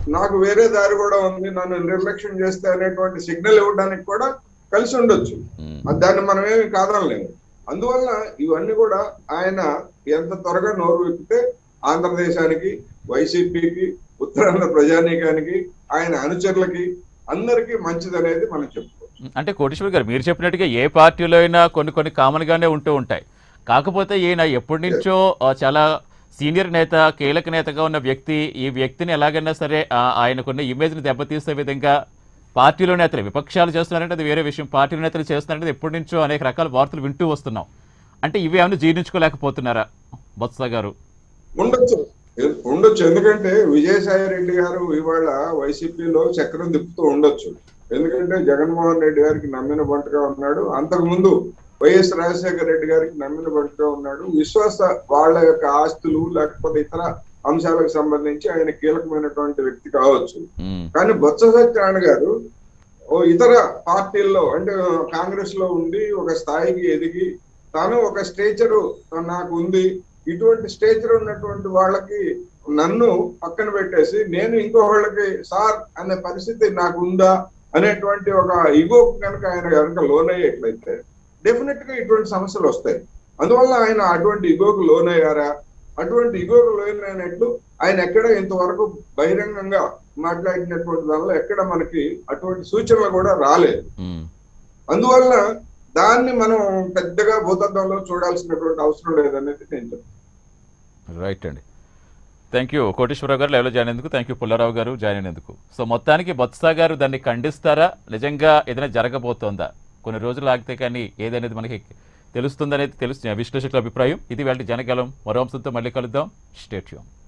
నాకు వేరే దారి కూడా ఉంది నన్ను నిర్లక్ష్యం చేస్తే అనేటువంటి సిగ్నల్ ఇవ్వడానికి కూడా కలిసి ఉండొచ్చు ఉమ్. అది దాన్ని మనం ఏమి కాదనలేము అందువల్ల ఇవన్నీ కూడా ఆయన ఎంత త్వరగా నోరు విప్పితే ఆంధ్రదేశానికి వైసీపీకి ఉత్తరాంధ్ర ప్రజానీకానికి ఆయన అనుచరులకి అందరికీ మంచిదనేది మనం చెప్పుకోవచ్చు అంటే కోటేశ్వర్ గారు మీరు చెప్పినట్టుగా ఏ పార్టీలో అయినా కొన్ని కొన్ని కామన్ గానే ఉంటూ ఉంటాయి కాకపోతే ఈయన ఎప్పటి నుంచో ఆ, చాలా సీనియర్ నేత కీలక నేతగా ఉన్న వ్యక్తి ఈ వ్యక్తిని ఎలాగైనా సరే ఆ, ఆయనకున్న ఇమేజ్ని దెబ్బతీసే విధంగా పార్టీలో నేతలు విపక్షాలు చేస్తున్నారంటే అది వేరే విషయం పార్టీలో నేతలు చేస్తున్నారంటే ఎప్పటి నుంచో అనేక రకాల వార్తలు వింటూ వస్తున్నాం అంటే ఇవి ఏమైనా జీర్ణించుకోలేకపోతున్నారా బొత్స గారు ఉండొచ్చు ఎ- ఉండొచ్చు ఎందుకంటే విజయసాయి రెడ్డి గారు ఇవాళ వైసీపీలో చక్రం తిప్పుతూ ఉండొచ్చు ఎందుకంటే జగన్మోహన్ రెడ్డి గారికి నమ్మిన బంటగా ఉన్నాడు అంతకు ముందు వైఎస్ రాజశేఖర రెడ్డి గారికి నమ్మిన బంటగా ఉన్నాడు విశ్వాస వాళ్ళ యొక్క ఆస్తులు లేకపోతే ఇతర అంశాలకు సంబంధించి ఆయన కీలకమైనటువంటి వ్యక్తి కావచ్చు ఉమ్, కానీ బొత్స సత్యనారాయణ గారు ఓ ఇతర పార్టీల్లో అంటే కాంగ్రెస్ లో ఉండి ఒక స్థాయికి ఎదిగి తాను ఒక స్టేచర్ నాకు ఉంది ఇటువంటి స్టేచర్ ఉన్నటువంటి వాళ్ళకి నన్ను పక్కన పెట్టేసి నేను ఇంకో వాళ్ళకి సార్ అనే పరిస్థితి నాకు ఉందా అనేటువంటి ఒక ఇగో కనుక ఆయన కనుక లోనయ్యేట్లయితే డెఫినెట్ గా ఇటువంటి సమస్యలు వస్తాయి అందువల్ల ఆయన అటువంటి ఇగోకు లోనయ్యారా అటువంటి ఇగోకు లోనైనట్లు ఆయన ఎక్కడ ఇంతవరకు బహిరంగంగా మాట్లాడినటువంటి దానిలో ఎక్కడ మనకి అటువంటి సూచనలు కూడా రాలేదు ఉమ్. అందువల్ల దాన్ని మనం పెద్దగా భూతత్వంలో చూడాల్సినటువంటి అవసరం లేదనేది నేను చెప్తాను రైట్ అండి థ్యాంక్ యూ కోటేశ్వరరావు గారు లైవ్లో జాయిన్ అయినందుకు థ్యాంక్ యూ పుల్లారావు గారు జాయిన్ అయినందుకు సో మొత్తానికి బొత్స గారు దాన్ని ఖండిస్తారా నిజంగా ఏదైనా జరగబోతోందా కొన్ని రోజులు ఆగితే కానీ ఏదనేది మనకి తెలుస్తుందనేది తెలుస్తుంది విశ్లేషకుల అభిప్రాయం ఇది వాళ్ళ జనగలం మరో అంశంతో మళ్ళీ కలుద్దాం స్టేట్యూమ్